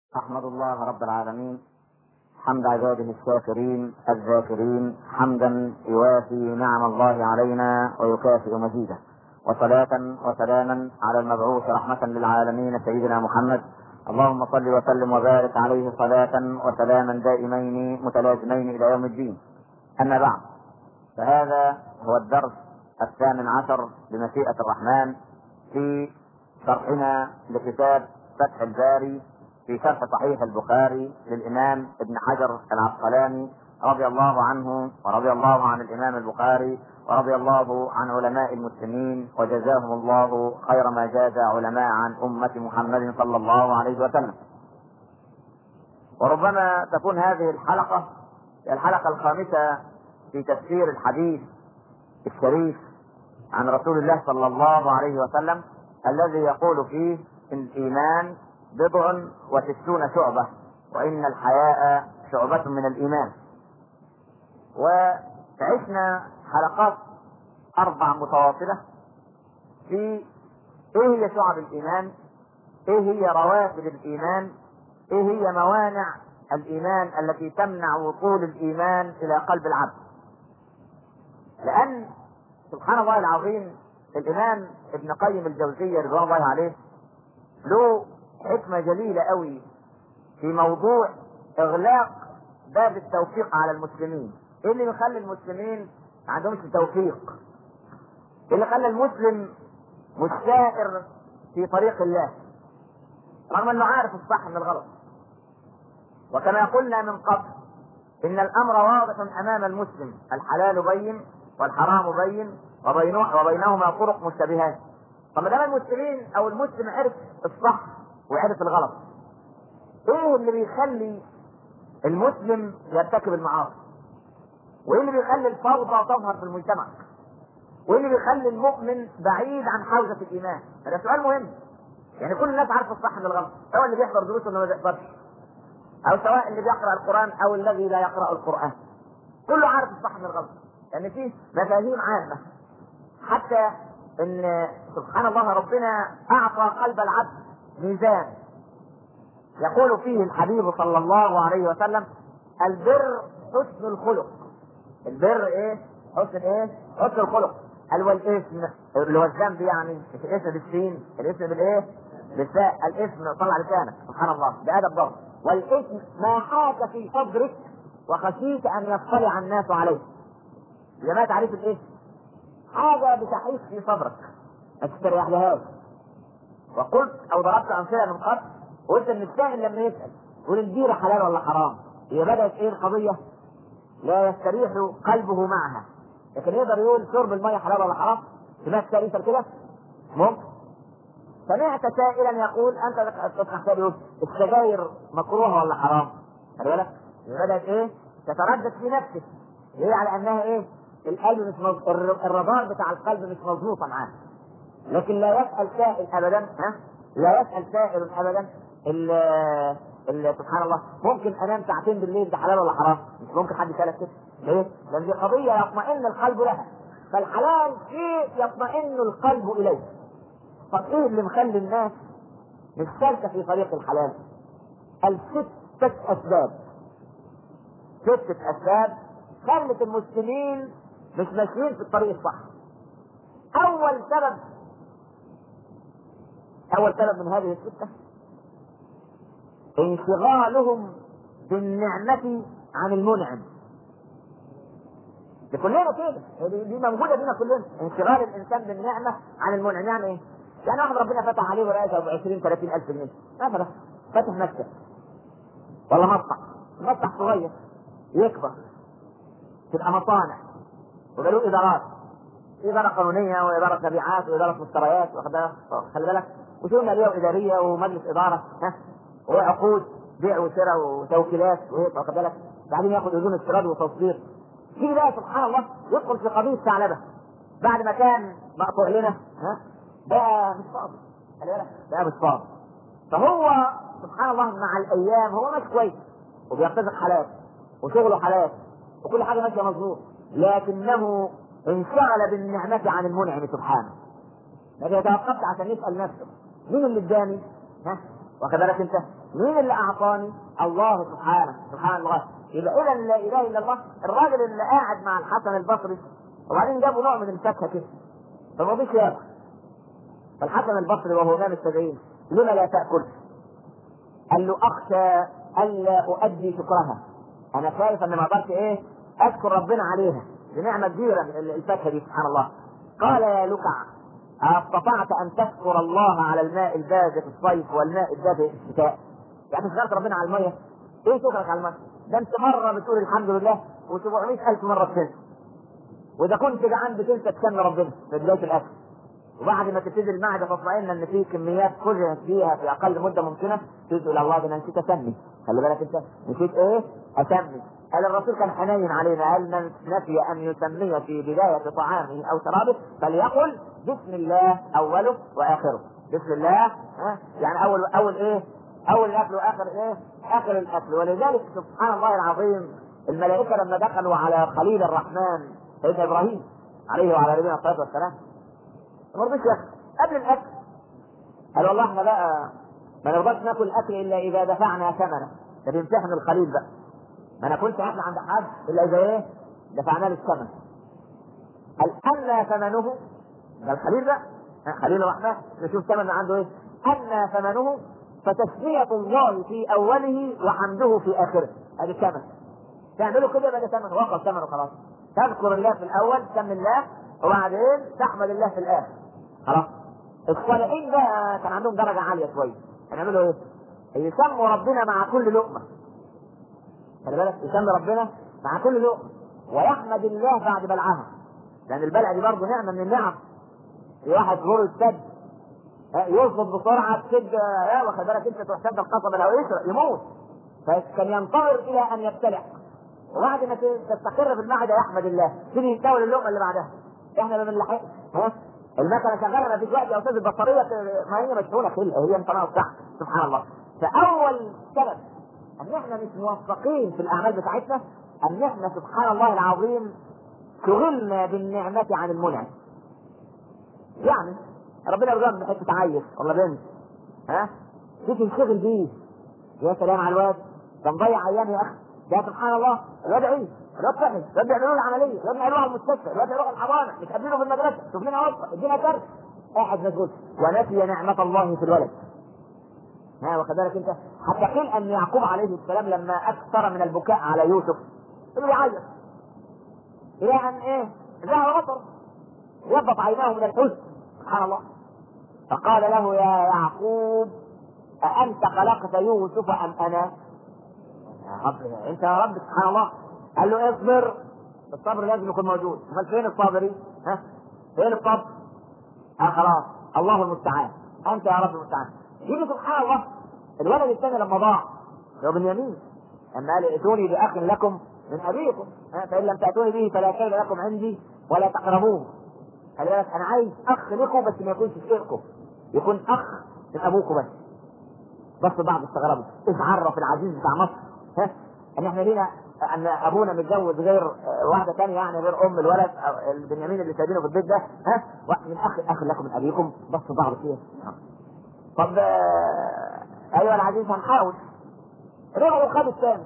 أحمد الله رب العالمين حمد عباده الشاكرين الذاكرين حمدا يوافي نعم الله علينا ويكافئ مزيده وصلاة وسلاما على المبعوث رحمة للعالمين سيدنا محمد اللهم صل وسلم وبارك عليه صلاة وسلاما دائمين متلازمين إلى يوم الدين أما بعد فهذا هو الدرس الثامن عشر بمشيئة الرحمن في شرحنا لكتاب فتح الباري في شرح صحيح البخاري للإمام ابن حجر العسقلاني رضي الله عنه ورضي الله عن الإمام البخاري ورضي الله عن علماء المسلمين وجزاهم الله خير ما جاز علماء عن أمة محمد صلى الله عليه وسلم وربما تكون هذه الحلقة هي الحلقة الخامسة في تفسير الحديث الشريف عن رسول الله صلى الله عليه وسلم الذي يقول فيه إن الإيمان بضع وستون شعبة وإن الحياء شعبة من الإيمان وعشنا حلقات أربع متواصلة في إيه هي شعب الإيمان إيه هي روافد الإيمان إيه هي موانع الإيمان التي تمنع وصول الإيمان إلى قلب العبد لأن سبحان الله العظيم الإمام ابن قيم الجوزية رضوان الله عليه له حكمة جليلة قوي في موضوع إغلاق باب التوفيق على المسلمين إيه اللي يخلي المسلمين ما عندهمش توفيق إيه اللي خلى المسلم مش سائر في طريق الله رغم انه عارف الصح من الغلط وكما قلنا من قبل ان الامر واضح امام المسلم الحلال بين والحرام بين وبينه وبينهما طرق مشتبهات فما دام المسلمين او المسلم عرف الصح وعرف الغلط ايه اللي بيخلي المسلم يرتكب المعاصي وايه اللي بيخلي الفوضى تظهر في المجتمع وايه اللي بيخلي المؤمن بعيد عن حوزه الايمان هذا سؤال مهم يعني كل الناس عارفه الصح من الغلط سواء اللي بيحضر دروس ولا ما بيحضرش او سواء اللي بيقرا القران او الذي لا يقرا القران كله عارف الصح من الغلط لان يعني في مفاهيم عامه حتى ان سبحان الله ربنا اعطى قلب العبد ميزان يقول فيه الحبيب صلى الله عليه وسلم البر حسن الخلق البر ايه حسن ايه حسن الخلق قال والاثم اللي هو الذنب يعني مش الاسم بالسين الاسم بالايه بالساء الاسم طلع لسانك سبحان الله ده ادب ضرب والاثم ما حاك في صدرك وخشيت ان يطلع الناس عليه يبقى ما تعريف الاثم حاجه بتحيك في صدرك ما تستريحلهاش وقلت او ضربت امثله من قبل قلت ان السائل لما يسال يقول البيره حلال ولا حرام هي بدات ايه القضيه؟ لا يستريح قلبه معها لكن يقدر يقول شرب الميه حلال ولا حرام؟ سمعت سائل يسال كده؟ ممكن سمعت سائلا يقول انت تسمع سائل يقول السجاير مكروهه ولا حرام؟ خلي بالك بدات ايه؟ تتردد في نفسك ليه على انها ايه؟ القلب مش مز... الرادار بتاع القلب مش مظبوطه معاه لكن لا يسال سائل ابدا ها؟ لا يسال سائل ابدا ال ال سبحان الله ممكن انام ساعتين بالليل ده حلال ولا حرام؟ مش ممكن حد يسالك كده ليه؟ لان دي قضيه يطمئن القلب لها فالحلال شيء يطمئن القلب اليه طب ايه اللي مخلي الناس مش سالكه في طريق الحلال؟ الستة اسباب ستة اسباب خلت المسلمين مش ماشيين في الطريق الصح اول سبب اول سبب من هذه الستة انشغالهم بالنعمة عن المنعم دي كلنا كده دي موجودة بينا كلنا انشغال الانسان بالنعمة عن المنعم يعني ايه؟ يعني واحد ربنا فتح عليه ورقة ب 20 30 ألف جنيه مثلا فتح مكتب ولا مصنع مصنع صغير يكبر تبقى مصانع ويبقى له إدارات إدارة قانونية وإدارة مبيعات وإدارة مشتريات واخد بالك خلي بالك وشؤون مالية وإدارية ومجلس إدارة ها وعقود بيع وشراء وتوكيلات واخد بالك بعدين ياخد اذون استيراد وتصدير تيجي بقى سبحان الله يدخل في قضيه ثعلبه بعد ما كان مقطوع لنا ها بقى مش فاضي خلي بالك بقى مش فاضي فهو سبحان الله مع الايام هو ماشي كويس وبيرتزق حلال وشغله حلال وكل حاجه ماشيه مظبوط لكنه انشغل بالنعمه عن المنعم سبحانه ما بيتوقفش عشان يسال نفسه مين اللي اداني؟ ها واخد بالك انت؟ مين اللي اعطاني؟ الله سبحانه سبحان الله يبقى اذا لا اله الا الله الراجل اللي قاعد مع الحسن البصري وبعدين جابوا نوع من الفاكهه كده فما رضيش ياكل فالحسن البصري وهو امام السبعين لما لا تاكل؟ قال له اخشى الا اؤدي شكرها انا خايف ان ما اقدرش ايه اذكر ربنا عليها دي نعمه كبيره الفاكهه دي سبحان الله قال يا لكع استطعت ان تشكر الله على الماء البارد في الصيف والماء الدافئ في الشتاء يعني شكرت ربنا على الميه ايه شكرك على الميه ده انت مره بتقول الحمد لله و700 الف مره بتنسى واذا كنت جعان بتنسى تسمي ربنا في بدايه الاكل وبعد ما تبتدي المعده تطمئن ان في كميات فرجت فيها في اقل مده ممكنه تقول الله ده انا نسيت اسمي خلي بالك انت نسيت ايه؟ اسمي قال الرسول كان حنين علينا قال من نسي ان يسمي في بدايه طعامه او شرابه فليقل بسم الله اوله واخره بسم الله ها يعني اول اول ايه؟ اول الاكل واخر ايه؟ اخر الاكل ولذلك سبحان الله العظيم الملائكه لما دخلوا على خليل الرحمن سيدنا ابراهيم عليه وعلى نبينا الصلاه والسلام ما رضيش ياكل قبل الاكل قال والله احنا بقى ما نرضاش ناكل الاكل الا اذا دفعنا ثمنه ده بيمتحن الخليل بقى ما ناكلش اكل عند حد الا اذا ايه دفعنا له الثمن قال اما ثمنه ده الخليل بقى خليل الرحمن نشوف ثمن عنده ايه اما ثمنه فتسمية الله في أوله وحمده في آخره هذه الثمن تعملوا كده يبقى ده ثمن وقف ثمنه خلاص تذكر الله في الأول تسمي الله وبعدين تحمد الله في الآخر خلاص الصالحين بقى كان عندهم درجة عالية شوية هنعملوا ايه؟ يسموا ربنا مع كل لقمة خلي بالك يسمي ربنا مع كل لقمة ويحمد الله بعد بلعها لأن البلع دي برضه نعمة من النعم في واحد زور السد يرفض بسرعة تشد يا واخد بالك انت تروح تبدا القصب لو يشرب يموت فكان ينتظر إلى أن يبتلع وبعد ما تستقر في المعدة يحمد الله تيجي يتناول اللقمة اللي بعدها احنا ما بنلحق ها المكنه شغاله ما فيش وقت يا استاذ البطاريه ما هي مشحونه خلقه هي انت صح سبحان الله فاول سبب ان احنا مش موفقين في الاعمال بتاعتنا ان احنا سبحان الله العظيم شغلنا بالنعمه عن المنعم يعني ربنا يرزقنا بحته عيل ولا بنت ها تيجي تنشغل بيه يا سلام على الواد ده مضيع ايام يا اخي ده سبحان الله الواد عيد الواد فحش الواد بيعملوا له عمليه الواد بيعملوا على المستشفى الواد يروح الحضانه مش قابلينه في المدرسه شوف لنا وصفه ادينا كرت قاعد مشغول ونسي نعمه الله في الولد ها واخد بالك انت حتى قيل ان يعقوب عليه السلام لما اكثر من البكاء على يوسف انه يعيط الى ان ايه ذهب بصر يضبط عيناه من الحزن سبحان الله فقال له يا يعقوب أأنت خلقت يوسف أم أنا؟ يا رب أنت يا رب سبحان الله قال له اصبر الصبر لازم يكون موجود امال فين الصابرين؟ ها؟ فين الصبر؟ آه خلاص الله المستعان أنت يا رب المستعان يجي سبحان الله الولد الثاني لما ضاع هو بنيامين لما قال ائتوني بأخ لكم من أبيكم فإن لم تأتوني به فلا كيد لكم عندي ولا تقربوه خلي بالك انا عايز اخ لكم بس ما يكونش شيخكم يكون اخ من ابوكم بس بس بعض استغربوا ايش عرف العزيز بتاع مصر ها ان احنا لينا ان ابونا متجوز غير واحده ثانيه يعني غير ام الولد أو البنيامين اللي سايبينه في البيت ده ها من اخ اخ لكم من ابيكم بس بعض كده طب ايوه العزيز هنحاول رجعوا خدوا الثاني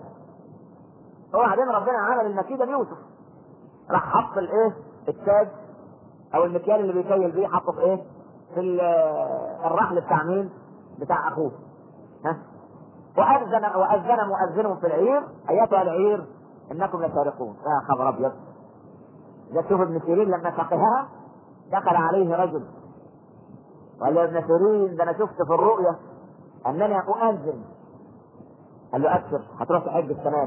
وبعدين ربنا عمل المكيده بيوسف راح حط الايه التاج او المكيال اللي بيكيل بيه حطه في ايه؟ في الرحل بتاع مين؟ بتاع اخوه. ها؟ واذن واذن مؤذن في العير ايتها العير انكم لسارقون يا خبر ابيض. ده شوف ابن سيرين لما فقهها دخل عليه رجل قال له يا ابن سيرين ده انا شفت في الرؤيا انني اؤذن قال له ابشر هتروح تحج السنه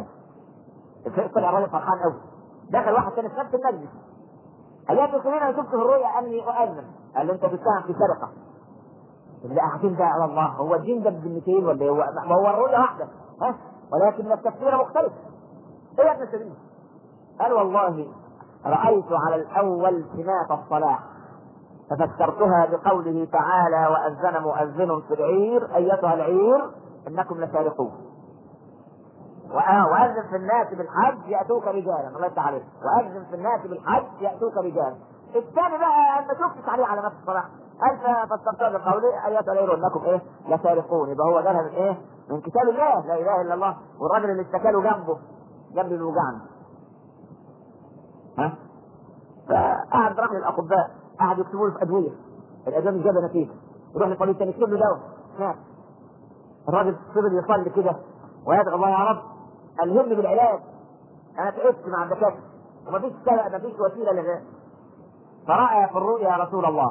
دي طلع الراجل فرحان قوي دخل واحد ثاني في نفس المجلس قال يا ابن انا شفت في الرؤيا اني اؤذن قال له انت بتتهم في سرقه لا قاعدين ده على الله هو الدين ده بالمثيل ولا هو ما هو الرؤيا واحده ها ولكن التفسير مختلف ايه يا ابن سيرين قال والله رايت على الاول سمات الصلاح ففسرتها بقوله تعالى واذن مؤذن في العير ايتها العير انكم لسارقون وأذن في الناس بالحج يأتوك رجالا الله يفتح عليك وأذن في الناس بالحج يأتوك رجالا الثاني بقى ما شفتش عليه علامات الصلاة قال فاستبطأ بقوله قال يسأل انكم ايه لسارقون يبقى هو جابها من ايه؟ من كتاب الله لا اله الا الله والراجل اللي اشتكى له جنبه جنب اللي وجعنا ها فقعد راح للاطباء قعد يكتبوا له في ادويه الادويه مش جايبه نتيجه يروح لطبيب تاني يكتب له دواء مات الراجل فضل يصلي كده ويدعو الله يا رب الهمني بالعلاج انا تعبت مع الدكاتره ومفيش سبب مفيش وسيله لغير فرأى في الرؤيا رسول الله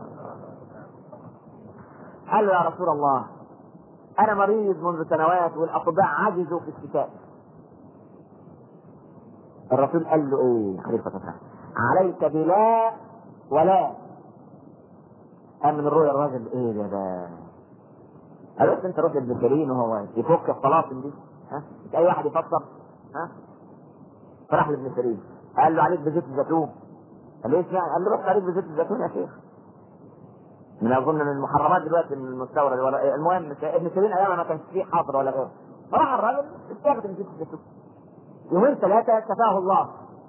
قال له يا رسول الله انا مريض منذ سنوات والاطباء عجزوا في الشفاء الرسول قال له ايه خليفة الله عليك بلا ولا قام من الرؤيا الراجل ايه ده ده قال له انت روح لابن سيرين وهو يفك الطلاسم دي ها مش اي واحد يفكر ها فراح لابن سيرين قال له عليك بزيت الزيتون قال له ايش يعني؟ قال له بس عليك بزيت الزيتون يا شيخ من اظن من المحرمات دلوقتي من المستورد ولا المهم ابن سيرين ايام ما كانش فيه حاضر ولا غيره فراح الراجل استخدم زيت الزيتون يومين ثلاثة شفاه الله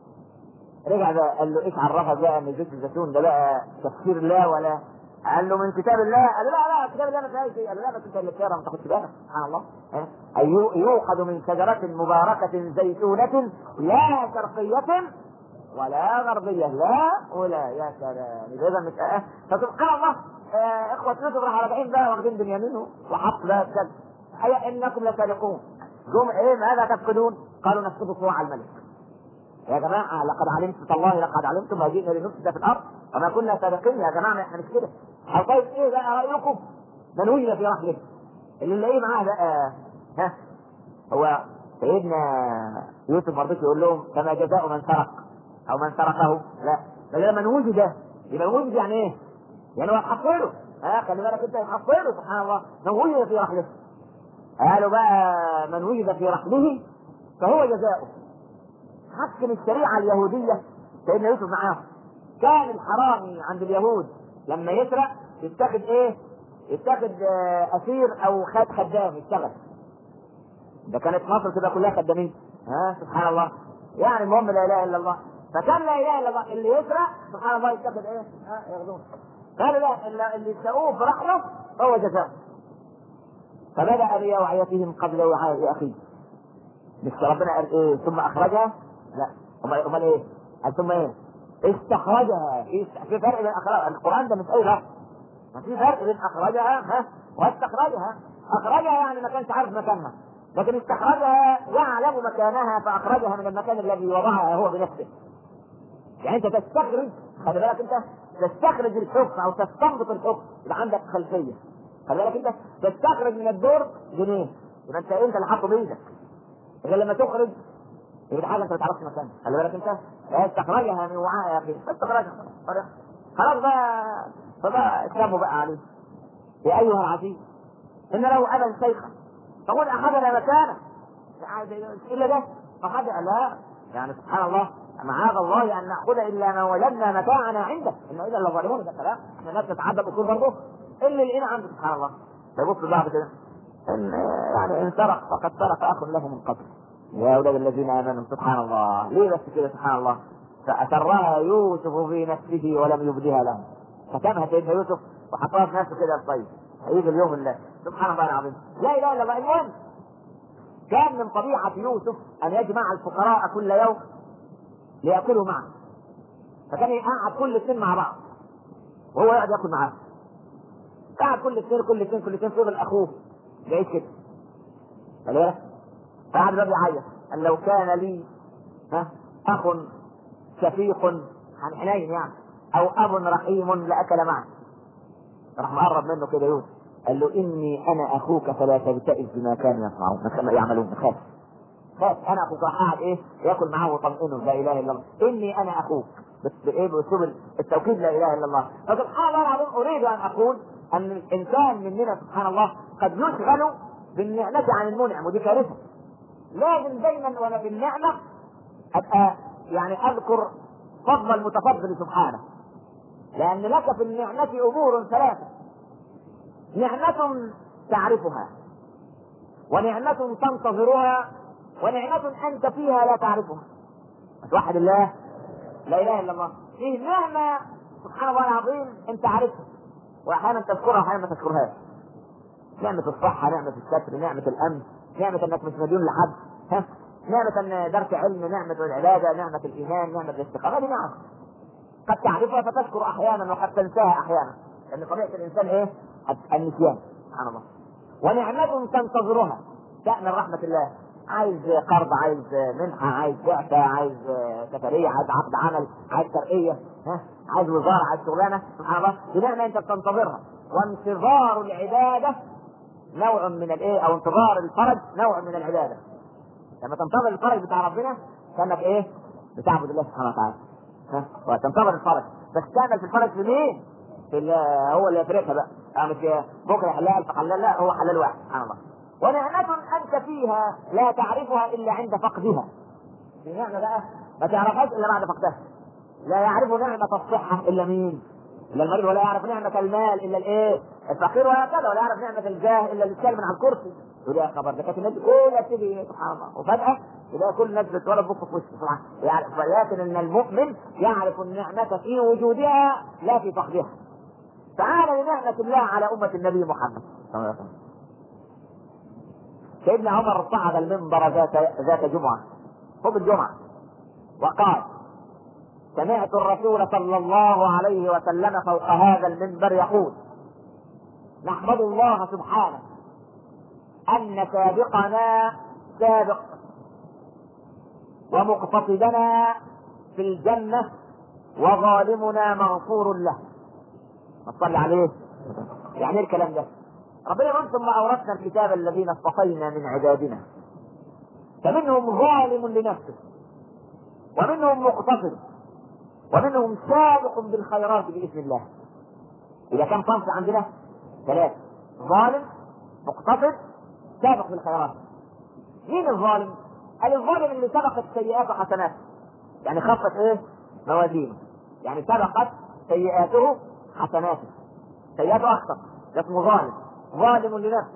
رجع بقى قال له ايش عرفك بقى ان زيت الزيتون ده بقى تفسير الله ولا قال له من كتاب الله قال له لا لا كتاب الله ما فيهاش شيء قال له لا بس انت اللي بتقرا ما تاخدش بالك سبحان الله ها؟ أي يوقد من شجرة مباركة زيتونة لا شرقية ولا غربية لا ولا يا سلام إذا مش آه. فسبحان الله آه إخوة يوسف راح راجعين بقى واخدين بنيامينه وحط بقى السد أي إنكم لسارقون جم إيه ماذا تفقدون؟ قالوا نفقد صواع الملك يا جماعة لقد علمت الله لقد علمتم ما جئنا لنفسد في الأرض وما كنا سابقين يا جماعة احنا مش كده أو طيب إيه بقى رأيكم؟ من وجد في رحله اللي نلاقيه معاه بقى ها هو سيدنا يوسف ما رضيش يقول لهم فما جزاء من سرق او من سرقه لا بل من وجد يبقى وجد يعني ايه؟ يعني هو يحصله ها خلي بالك انت يحصله سبحان الله من وجد في رحله قالوا بقى من وجد في رحله فهو جزاؤه حكم الشريعه اليهوديه سيدنا يوسف معاهم كان الحرامي عند اليهود لما يسرق يتاخد ايه؟ يتاخد اسير او خد خدام يشتغل ده كانت مصر كده كلها خدامين ها سبحان الله يعني المهم لا اله الا الله فكان لا اله الا الله اللي يسرق سبحان الله يتاخد ايه؟ ها ياخذون قالوا لا اللي اللي سأوه في رحله هو جزاء فبدأ بأوعيتهم قبل وعاء أخيه مش ربنا قال ايه ثم أخرجها؟ لا امال امال ايه؟ قال ثم ايه؟ استخرجها في فرق بين اخراج القران ده مش اي لفظ ما في فرق بين اخرجها ها واستخرجها اخرجها يعني ما كانش عارف مكانها لكن استخرجها يعلم مكانها فاخرجها من المكان الذي وضعها هو بنفسه يعني انت تستخرج خلي بالك انت تستخرج الحكم او تستنبط الحكم يبقى عندك خلفيه خلي بالك انت تستخرج من الدور جنيه يبقى انت انت اللي حاطه بايدك غير لما تخرج يبقى حاجه انت ما تعرفش مكانها خلي بالك انت استخرجها من وعاء يا اخي استخرجها خلاص بقى فبقى اسلامه بقى عليه يا ايها العزيز ان له ابا شيخا فقل اخذنا مكانه الا ده فقد لا يعني سبحان الله معاذ الله ان ناخذ الا ما وجدنا متاعنا عنده انه اذا لظالمون ده كلام احنا الناس تتعدى الاصول برضه اللي لقينا عنده سبحان الله فيبص لبعض كده ان يعني ان سرق فقد سرق اخ له من قبل يا اولاد الذين امنوا سبحان الله ليه بس كده سبحان الله فاسرها يوسف في نفسه ولم يبدها له ختمها سيدنا يوسف وحطها في نفسه كده طيب هيجي اليوم اللي سبحان الله العظيم لا اله الا الله المهم كان من طبيعة يوسف أن يجمع الفقراء كل يوم ليأكلوا معه فكان يقعد كل اثنين مع بعض وهو يقعد ياكل معاه قعد كل اثنين كل اثنين كل اثنين فضل اخوه جاي كده قال ايه فقعد الراجل يعيط قال لو كان لي ها اخ شفيق عن حنين يعني او اب رحيم لاكل معي راح مقرب منه كده يوسف قال له اني انا اخوك فلا تبتئس بما كانوا يصنعون كما يعملون خاف خاف انا اخوك راح قاعد ايه ياكل معاه ويطمئنه لا اله الا الله اني انا اخوك بس بايه باسلوب التوكيد لا اله الا الله فسبحان الله العظيم اريد ان اقول ان الانسان مننا سبحان الله قد يشغل بالنعمه عن المنعم ودي كارثه لازم دايما وانا في النعمه ابقى يعني اذكر فضل المتفضل سبحانه لان لك في النعمه امور ثلاثه نعمه تعرفها ونعمه تنتظرها ونعمه انت فيها لا تعرفها توحد الله لا اله الا الله فيه نعمه سبحان الله العظيم انت عارفها واحيانا تذكرها واحيانا ما تذكرهاش نعمة الصحة نعمة الستر نعمة الأمن نعمة انك مش مديون لحد ها نعمة ان درس علم نعمة العبادة نعمة الإيمان نعمة الاستقامة هذه نعم قد تعرفها فتذكر أحيانا وقد تنساها أحيانا لأن طبيعة الإنسان إيه؟ النسيان سبحان الله ونعمة تنتظرها شأن رحمة الله عايز قرض عايز منحة عايز بعثة عايز سفرية عايز عقد عمل عايز ترقية ها عايز وزارة عايز شغلانة سبحان الله دي نعمة أنت بتنتظرها وانتظار العبادة نوع من الايه او انتظار الفرج نوع من العباده لما تنتظر الفرج بتاع ربنا كانك ايه بتعبد الله سبحانه وتعالى ها وتنتظر الفرج بس تعمل في الفرج في مين؟ في ال- هو اللي يفرقها بقى اه مش بكره حلال فحلال لا هو حلال واحد سبحان الله ونعمة أنت فيها لا تعرفها إلا عند فقدها. دي نعمة بقى ما تعرفهاش إلا بعد فقدها. لا يعرف نعمة الصحة إلا مين؟ إلا المريض ولا يعرف نعمة المال إلا الإيه؟ الفقير وهكذا ولا يعرف نعمة الجاه إلا اللي اتكلم من على الكرسي. يقول يا خبر ده كانت الناس كلها تيجي سبحان الله وفجأة يلاقي كل الناس بتولد بص في وشه سبحان الله. يعرف ولكن إن المؤمن يعرف النعمة في وجودها لا في فقدها. تعالى لنعمة الله على أمة النبي محمد صلى الله عليه وسلم. سيدنا عمر صعد المنبر ذات ذات جمعة خطب الجمعة وقال سمعت الرسول صلى الله عليه وسلم فوق هذا المنبر يقول نحمد الله سبحانه أن سابقنا سابق ومقتصدنا في الجنة وظالمنا مغفور له ما تصلي عليه يعني ايه الكلام ده ربنا يقول ثم اورثنا الكتاب الذين اصطفينا من عبادنا فمنهم ظالم لنفسه ومنهم مقتصد ومنهم سابق بالخيرات باذن الله اذا كان صنف عندنا ثلاثه ظالم مقتصد سابق بالخيرات مين الظالم؟ قال الظالم اللي سبقت سيئاته حسناته يعني خفت ايه؟ موازينه يعني سبقت سيئاته حسناته سيئاته اخطر ده اسمه ظالم ظالم لنفسه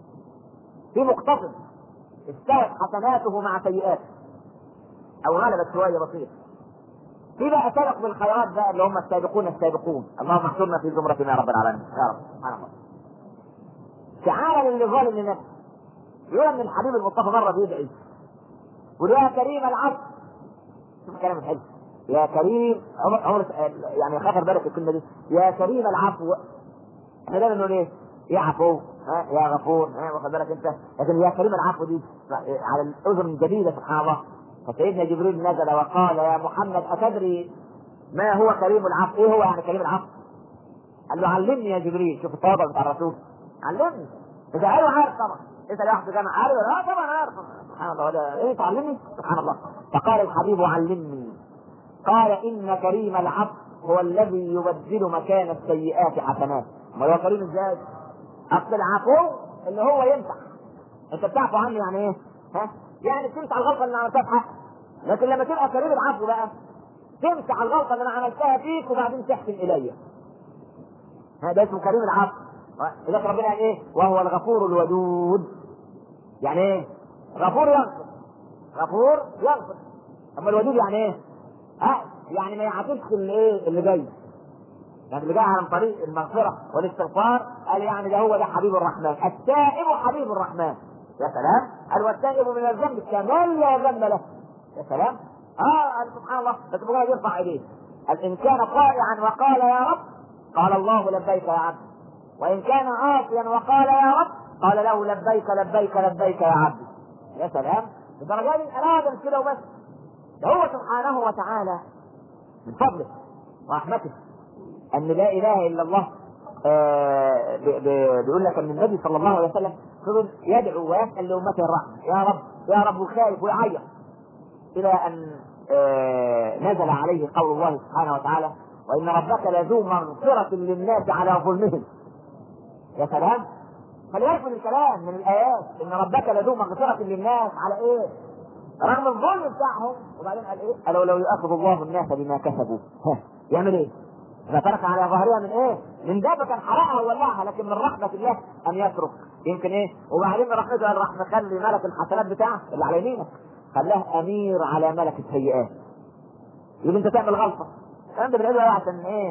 في مقتصد استوت حسناته مع سيئاته او غلبت شويه بسيط في بقى سبق بالخيرات بقى اللي هم السابقون السابقون اللهم احشرنا في زمرتنا يا رب العالمين يا رب سبحان الله شعارا للي ظالم لنفسه يقول ان الحبيب المصطفى مره بيدعي يقول يا كريم العفو شوف الكلام الحلو يا كريم عمر عمر يعني خطر بالك الكلمه دي يا كريم العفو احنا دايما نقول ايه يا عفو ها يا غفور ها واخد بالك انت لكن يا كريم العفو دي على الاذن الجديده سبحان الله فسيدنا جبريل نزل وقال يا محمد اتدري ما هو كريم العفو ايه هو يعني كريم العفو قال له علمني يا جبريل شوف التواضع بتاع الرسول علمني اذا ايوه عارف طبعا انت واحد جامع عارف اه طبعا عارف سبحان الله ده ايه تعلمني سبحان الله فقال الحبيب علمني قال ان كريم العفو هو الذي يبدل مكان السيئات حسنات ما هو كريم ازاي؟ اصل العفو اللي هو يمسح انت بتعفو عني يعني ايه؟ ها؟ يعني تمسح الغلطه اللي انا عملتها في حقك لكن لما تبقى كريم العفو بقى تمسح الغلطه اللي انا عملتها فيك وبعدين تحسن الي هذا اسمه كريم العفو لذلك ربنا قال ايه؟ وهو الغفور الودود يعني ايه؟ غفور يغفر غفور يغفر اما الودود يعني ايه؟ ها يعني ما يعاتبش اللي ايه اللي جاي يعني اللي جاي عن طريق المغفره والاستغفار قال يعني ده هو ده حبيب الرحمن التائب حبيب الرحمن يا سلام قال والتائب من الذنب كمن لا ذنب له يا سلام اه قال سبحان الله بس مجرد يرفع ايديه قال ان كان طائعا وقال يا رب قال الله لبيك يا عبد وان كان عاصيا وقال يا رب قال له لبيك لبيك لبيك يا عبد يا سلام الدرجات دي اراد كده وبس ده هو سبحانه وتعالى من فضله ورحمته ان لا اله الا الله آه بيقول لك ان النبي صلى الله عليه وسلم فضل يدعو ويسال لامته الرحمه يا رب يا رب وخايف ويعيط الى ان آه نزل عليه قول الله سبحانه وتعالى وان ربك لذو مغفره للناس على ظلمهم يا سلام فليكن الكلام من الايات ان ربك لذو مغفره للناس على ايه؟ رغم الظلم بتاعهم وبعدين قال ايه؟ قالوا لو يؤاخذ الله الناس بما كسبوا ها يعمل ايه؟ اذا ترك على ظهرها من ايه؟ من دابة كان حرقها وولعها لكن من رحمة الله ان يترك يمكن ايه؟ وبعدين من رحمته قال راح مخلي ملك الحسنات بتاعه اللي على يمينك خلاه امير على ملك السيئات. يقول انت تعمل غلطة الكلام ده بنقوله عشان ايه؟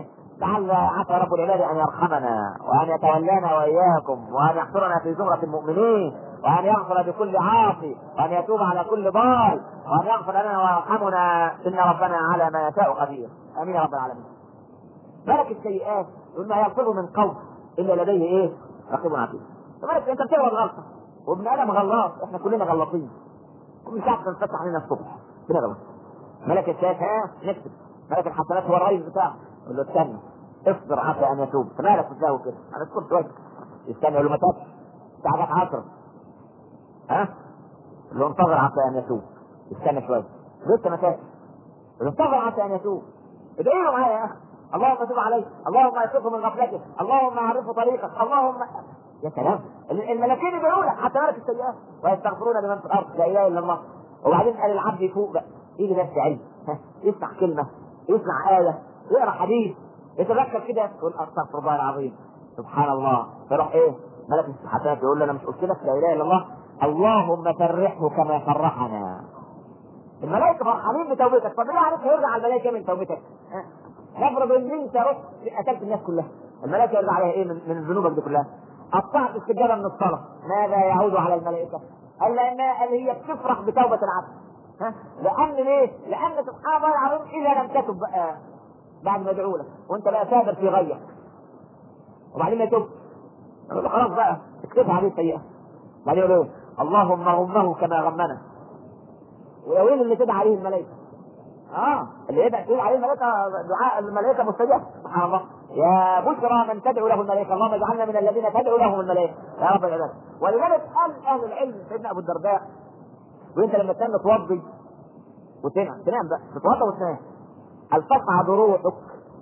لعل عسى رب العباد ان يرحمنا وان يتولانا واياكم وان يحشرنا في زمره المؤمنين وان يغفر لكل عاصي وان يتوب على كل ضال وان يغفر لنا ويرحمنا ان ربنا على ما يشاء قدير امين يا رب العالمين ملك السيئات يقول ما يلفظ من قول الا لديه ايه؟ رقيب عتيد ملك انت بتغلط غلطه وابن ادم غلط احنا كلنا غلطين كل ساعه بنفتح علينا الصبح بنغلط ملك السيئات ها نكتب ملك الحسنات هو الرئيس بتاعه يقول له استنى اصبر عسى ان يتوب فمالك بتساوي كده انا اسكت شويه يستنى يقول له ما تابش ساعتك عشرة ها يقول له انتظر عسى ان يتوب استنى شويه لسه ما تابش يقول له انتظر عسى ان يتوب ادعي له معايا يا اخي اللهم تب عليه اللهم يصرفه من غفلته اللهم اعرفه طريقك اللهم يا سلام الملكين بيقولوا لك حتى ملك السيئات ويستغفرون لمن في الارض لا اله الا الله وبعدين قال العبد يفوق بقى يجي نفس علم ها يسمع كلمه يسمع ايه يقرا حديث يتذكر كده يقول استغفر الله العظيم سبحان الله فيروح ايه ملك الحسنات يقول له انا مش قلت لك لا اله الا الله اللهم فرحه كما فرحنا الملائكه فرحانين بتوبتك طب ليه عليك هيرجع الملائكه من توبتك؟ نفرض ان انت رحت قتلت الناس كلها الملائكه يرجع عليها ايه من, من ذنوبك دي كلها؟ قطعت السجاده من الصلاه ماذا يعود على الملائكه؟ قال لانها اللي هي بتفرح بتوبه العبد ها؟ لان ليه؟ لان سبحان الله العظيم اذا لم تتب بقى بعد ما يدعو لك وانت بقى سابر في غيك وبعدين ما يتوب خلاص بقى اكتبها عليه السيئه بعدين يقول ايه؟ اللهم غمه كما غمنا ويا ويل اللي تدعى عليه الملائكه اه اللي يدعى تقول عليه الملائكه دعاء الملائكه مستجاب سبحان الله يا بشرى من تدعو له الملائكه اللهم اجعلنا من الذين تدعو لهم الملائكه يا رب العباد ولذلك قال اهل العلم سيدنا ابو الدرداء وانت لما تنام توضي وتنام تنام بقى تتوضا وتنام هل تصعد روحك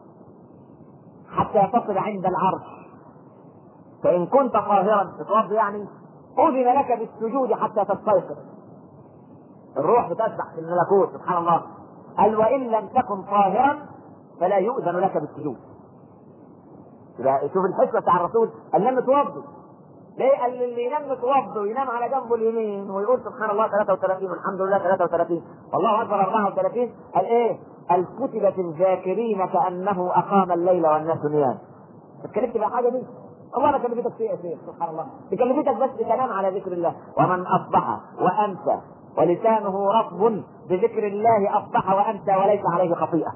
حتى تصل عند العرش فإن كنت قاهرا تتوضا يعني أذن لك بالسجود حتى تستيقظ الروح بتسبح في الملكوت سبحان الله قال وإن لم تكن طاهرا فلا يؤذن لك بالسجود شوف الحكمة بتاع الرسول قال لم توضي ليه قال اللي ينام متوضي وينام على جنبه اليمين ويقول سبحان الله 33 والحمد لله 33 والله اكبر 34 قال ايه؟ قال كتبت الذاكرين كانه اقام الليل والناس نيام. اتكلمت بقى حاجه دي؟ الله انا كلفتك في ايه سبحان الله بكلفتك بس تنام على ذكر الله ومن اصبح وامسى ولسانه رطب بذكر الله اصبح وامسى وليس عليه خطيئه.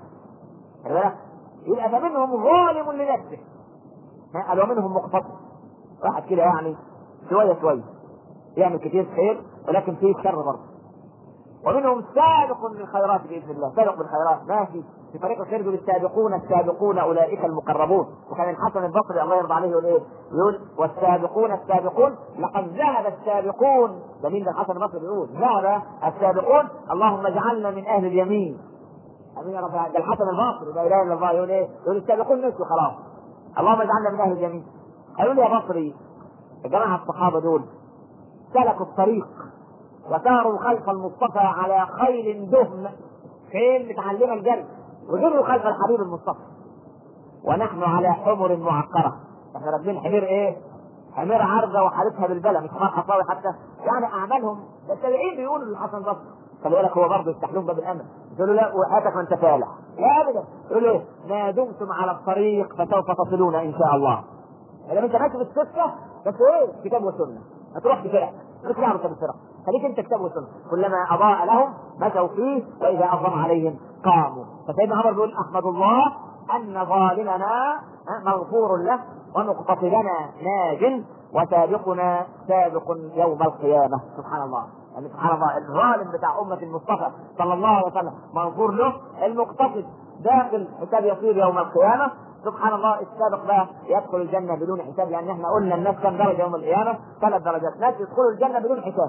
يبقى فمنهم ظالم لنفسه قال ومنهم مقتصد واحد كده يعني شويه شويه يعمل كتير خير ولكن فيه شر برضه ومنهم سابق للخيرات باذن الله سابق بالخيرات ماشي في طريق الخير دول السابقون السابقون اولئك المقربون وكان الحسن البصري الله يرضى عليه يقول ايه؟ يقول والسابقون السابقون لقد ذهب السابقون ده مين ده الحسن البصري بيقول ذهب السابقون اللهم اجعلنا من اهل اليمين امين يا رب ده الحسن البصري لا اله الا الله يقول ايه؟ يقول السابقون نسوا خلاص اللهم اجعلنا من اهل اليمين قالوا لي يا بصري الجماعة الصحابة دول سلكوا الطريق وساروا خلف المصطفى على خيل دهم خيل متعلمة الجري وجروا خلف الحبيب المصطفى ونحن على حمر معقرة احنا راكبين حمير ايه؟ حمير عرضة وحالتها بالبلة مش حمار حصاوي حتى يعني اعمالهم ده التابعين بيقولوا للحسن البصري طب يقول لك هو برضه يفتح لهم باب الامل يقول له لا وحياتك ما انت فالح لا ابدا يقول له ايه؟ ما دمتم على الطريق فسوف تصلون ان شاء الله لما انت ماشي في السكه بس ايه كتاب وسنه ما تروح بفرق مش يعرف بالفرق خليك انت كتاب وسنه كلما اضاء لهم مشوا فيه واذا اظلم عليهم قاموا فسيدنا عمر بيقول احمد الله ان ظالمنا مغفور له ومقتصدنا ناج وسابقنا سابق يوم القيامه سبحان الله يعني سبحان الله الظالم بتاع أمة المصطفى صلى الله عليه وسلم مغفور له المقتصد داخل حساب يصير يوم القيامة سبحان الله السابق بقى يدخل الجنة بدون حساب لأن احنا قلنا الناس كم درجة يوم القيامة ثلاث درجات ناس يدخلوا الجنة بدون حساب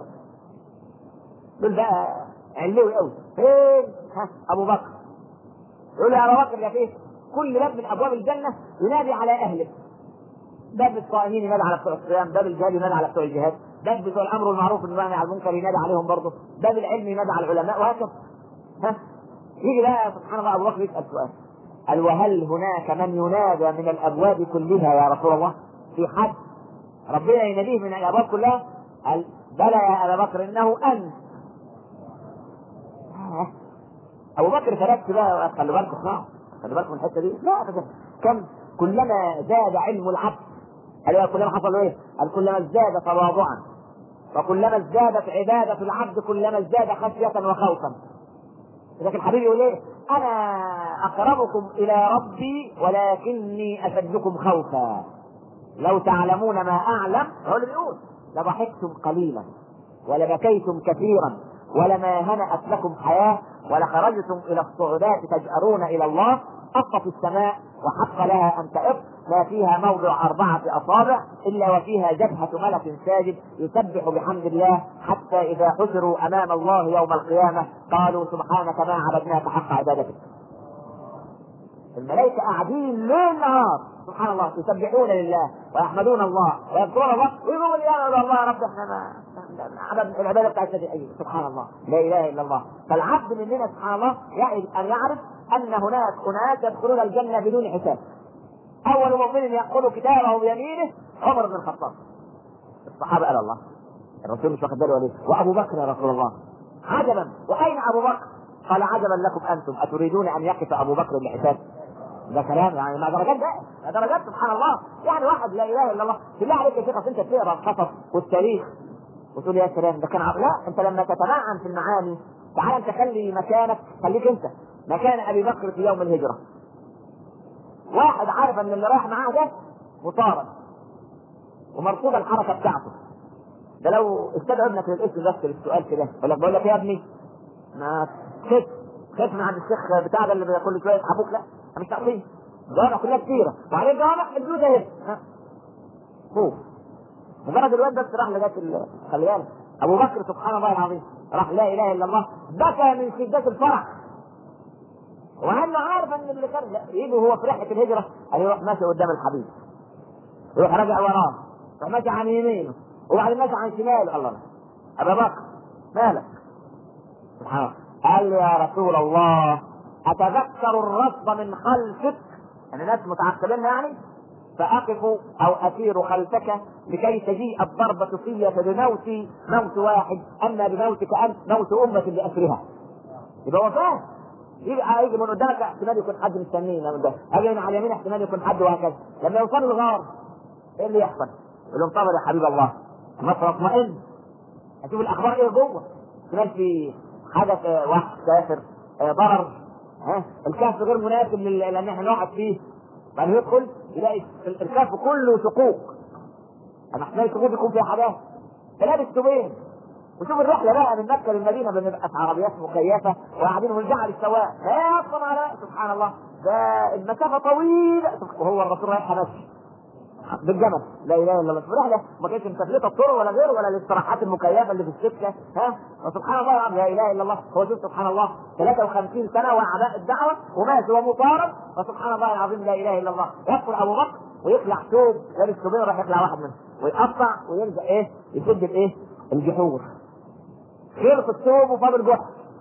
دول بقى علوي قوي فين ها أبو بكر يقول يا أبو بكر يا فيه كل باب من أبواب الجنة ينادي على أهله باب الصائمين ينادي على بتوع الصيام باب الجهاد ينادي على بتوع الجهاد باب بتوع الامر بالمعروف والنهي عن المنكر ينادي عليهم برضه باب العلم ينادي على العلماء وهكذا ها يجي بقى سبحان الله ابو بكر يسال سؤال قال وهل هناك من ينادى من الابواب كلها يا رسول الله في حد ربنا يناديه من الابواب كلها قال بلى يا ابا بكر انه انت ابو بكر تركت بقى خلي بالكم اسمعوا خلي بالكم من الحته دي لا كم كلما زاد علم العبد قال كلما حصل ايه؟ قال كلما ازداد تواضعا وكلما ازدادت عبادة العبد كلما ازداد خشية وخوفا لكن الحبيب يقول ايه؟ انا اقربكم الى ربي ولكني اشدكم خوفا لو تعلمون ما اعلم هو اللي بيقول لضحكتم قليلا ولبكيتم كثيرا ولما هنأت لكم حياة ولخرجتم إلى الصعودات تجأرون إلى الله أطت السماء وحق لها أن تئط ما فيها موضع أربعة أصابع إلا وفيها جبهة ملك ساجد يسبح بحمد الله حتى إذا حشروا أمام الله يوم القيامة قالوا سبحانك ما عبدناك حق عبادتك الملائكة قاعدين ليل نهار سبحان الله يسبحون لله ويحمدون الله ويذكرون الله ويقولون يا الله يا رب احنا ما عبد العباده بتاعت أيوه سبحان الله لا اله الا الله فالعبد مننا سبحان الله يجب ان يعرف ان هناك اناس يدخلون الجنه بدون حساب اول مؤمن ياخذ كتابه بيمينه عمر بن الخطاب الصحابه قال الله الرسول مش واخد باله ولا وابو بكر يا رسول الله عجبا واين ابو بكر؟ قال عجبا لكم انتم اتريدون ان يقف ابو بكر لحساب ده كلام يعني مع درجات ده مع درجات سبحان الله يعني واحد لا اله الا الله بالله عليك يا شيخ انت تقرا القصص والتاريخ وتقول يا سلام ده كان عب... لا انت لما تتنعم في المعاني تعال انت خلي مكانك خليك انت مكان ابي بكر في يوم الهجره واحد عارف ان اللي رايح معاه ده مطارد ومرصوده الحركه بتاعته ده لو استدعى ابنك للاسم بس للسؤال كده يقول لك بقول لك يا ابني ما خف خف من عند الشيخ بتاع ده اللي كل شويه يسحبوك لا مش تعطيه جوامع كلها كتيره وبعدين جوامع الجوز اهي خوف مجرد الواد بس راح لغايه خلي بالك ابو بكر سبحان الله العظيم راح لا اله الا الله بكى من شده الفرح وانه عارف ان اللي كان يجي هو في رحله الهجره قال يروح ماشي قدام الحبيب يروح راجع وراه يروح ماشي عن يمينه وبعدين ماشي عن شماله الله ابا بكر مالك سبحان الله قال يا رسول الله اتذكر الرصد من خلفك يعني ناس متعقبين يعني فأقف أو أسير خلفك لكي تجيء الضربة في بموتي موت واحد أما بموتك أنت موت أمة بأسرها يبقى وفاة يبقى يجي من قدامك احتمال يكون حد مستنيه من ده اجي من على اليمين احتمال يكون حد وهكذا لما يوصلوا الغار ايه اللي يحصل؟ يقول لهم طبعا يا حبيب الله مصر اطمئن اشوف الاخبار ايه جوه احتمال في حدث واحد كافر ضرر ها الكهف غير مناسب لان احنا نقعد فيه بعد يدخل يلاقي الكهف كله شقوق اما احتمال الشقوق يكون فيها حاجات فلابس ثوبين وشوف الرحله بقى من مكه للمدينه بنبقى في عربيات مكيفه وقاعدين ونزعل السواق لا يصل على سبحان الله ده المسافه طويله وهو الرسول رايح ماشي بالجمل لا اله الا الله في رحله ما كانتش متفلته الطرق ولا غيره ولا الاستراحات المكيفه اللي في السكه ها وسبحان الله يعني لا اله الا الله هو شوف سبحان الله 53 سنه وعباء الدعوه ومات ومطارد وسبحان الله العظيم لا اله الا الله يدخل ابو بكر ويخلع ثوب لابس ثوبين راح يخلع واحد منهم ويقطع ويلزق ايه يسد الايه الجحور خلص الثوب وفاضل جحر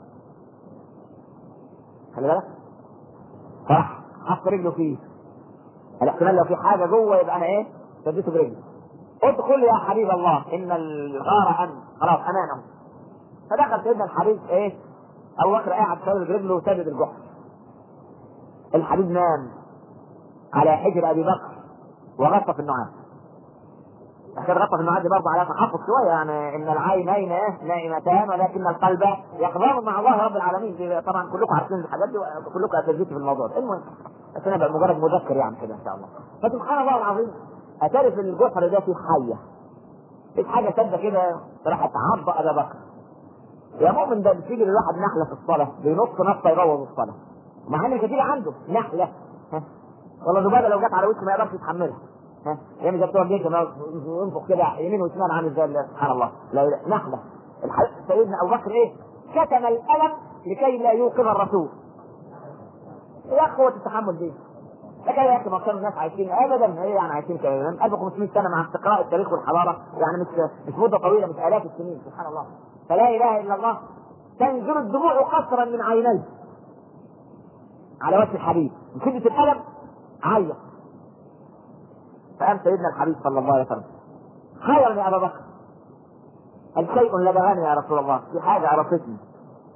خلي بالك فراح حط رجله فيه الاحتمال لو في حاجه جوه يبقى انا ايه شديته برجلي ادخل يا حبيب الله ان الغار ان خلاص امانه فدخل سيدنا الحبيب ايه ابو بكر قاعد شادد رجله وسادد الجحر الحبيب نام على حجر ابي بكر وغطى في النعاس عشان غطى في النعاس دي برضه على تحفظ شويه يعني ان العينين ايه نائمتان ولكن القلب يقظان مع الله رب العالمين دي طبعا كلكم عارفين الحاجات دي وكلكم اساتذتي في الموضوع ده المهم بس انا بقى مجرد مذكر يعني كده ان شاء الله فسبحان الله العظيم اتعرف ان الجحر ده فيه حيه في حاجه سادة كده راحت تعض ابا بكر يا مؤمن ده بتيجي للواحد نحله في الصلاه بينط نطه يبوظ الصلاه مع ان كتير عنده نحله ها والله ذبابه لو جت على وشه ما يقدرش يتحملها ها هي مش بتوع جيش ينفخ كده يمين وشمال عامل زي سبحان الله لا لا نحله الحق سيدنا ابو بكر ايه كتم الالم لكي لا يوقظ الرسول يا قوة التحمل دي لكن يا اخي ما كانوا الناس عايشين ابدا هي يعني عايشين كمان 1500 سنه مع استقراء التاريخ والحضاره يعني مش مش مده طويله مش الاف السنين سبحان الله فلا اله الا الله تنزل الدموع قصرا من عينيه على وجه الحبيب من شده الالم عيط فقام سيدنا الحبيب صلى الله عليه وسلم خيرا يا ابا بكر قال شيء لدغني يا رسول الله في حاجه عرفتني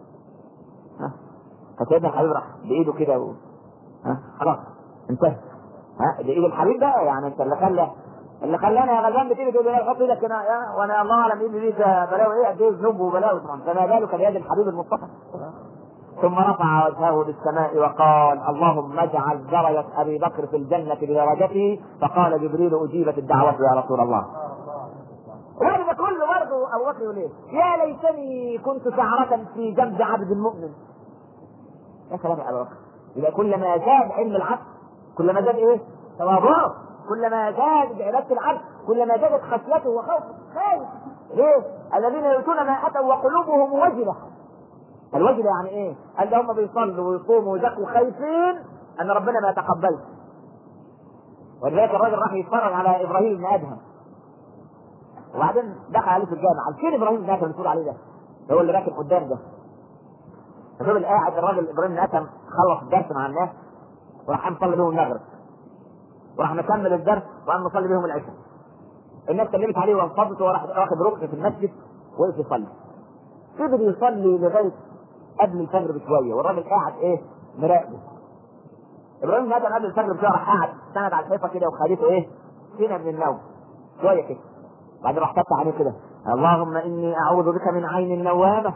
فسيدنا الحبيب راح بايده كده و... ها خلاص انتهى ها ده ايد الحبيب بقى يعني انت اللي خلى اللي خلاني يا غلبان بتيجي تقول لي لا حط ايدك هنا يا وانا الله اعلم ايدي دي بلاوي ايه قد ايه ذنوب وبلاوي طبعا فما بالك بيد الحبيب المصطفى ثم رفع وجهه للسماء وقال اللهم اجعل درجة ابي بكر في الجنة بدرجته فقال جبريل اجيبت الدعوة يا رسول الله وهذا ده كله برضه ابو بكر يقول ايه؟ يا ليتني كنت شعرة في جنب عبد مؤمن. يا سلام يا ابو بكر. يبقى كلما زاد علم العبد كلما زاد ايه؟ تواضعه كلما زاد بعبادة العبد كلما زادت خشيته وخوفه خايف ليه؟ الذين يؤتون ما اتوا وقلوبهم وجلة الوجلة يعني ايه؟ قال هم بيصلوا ويصوموا ويزكوا خايفين ان ربنا ما يتقبلش ولذلك الراجل راح يتفرج على ابراهيم بن ادهم وبعدين دخل عليه في الجامع فين ابراهيم بن ادهم بتقول عليه ده؟ هو اللي راكب قدام ده الراجل قاعد الراجل ابراهيم بن ادهم خلص الدرس مع الناس وراح قام صلي بهم المغرب وراح مكمل الدرس وقام مصلي بهم العشاء الناس كلمت عليه وانفضت وراح واخد ركن في المسجد وقف يصلي فضل يصلي لغايه قبل الفجر بشويه والراجل قاعد ايه مراقبه ابراهيم بن ادهم قبل الفجر بشويه راح قاعد سند على الحيطه كده وخليته ايه سنه من النوم شويه كده بعدين راح فتح عليه كده اللهم اني اعوذ بك من عين نوامه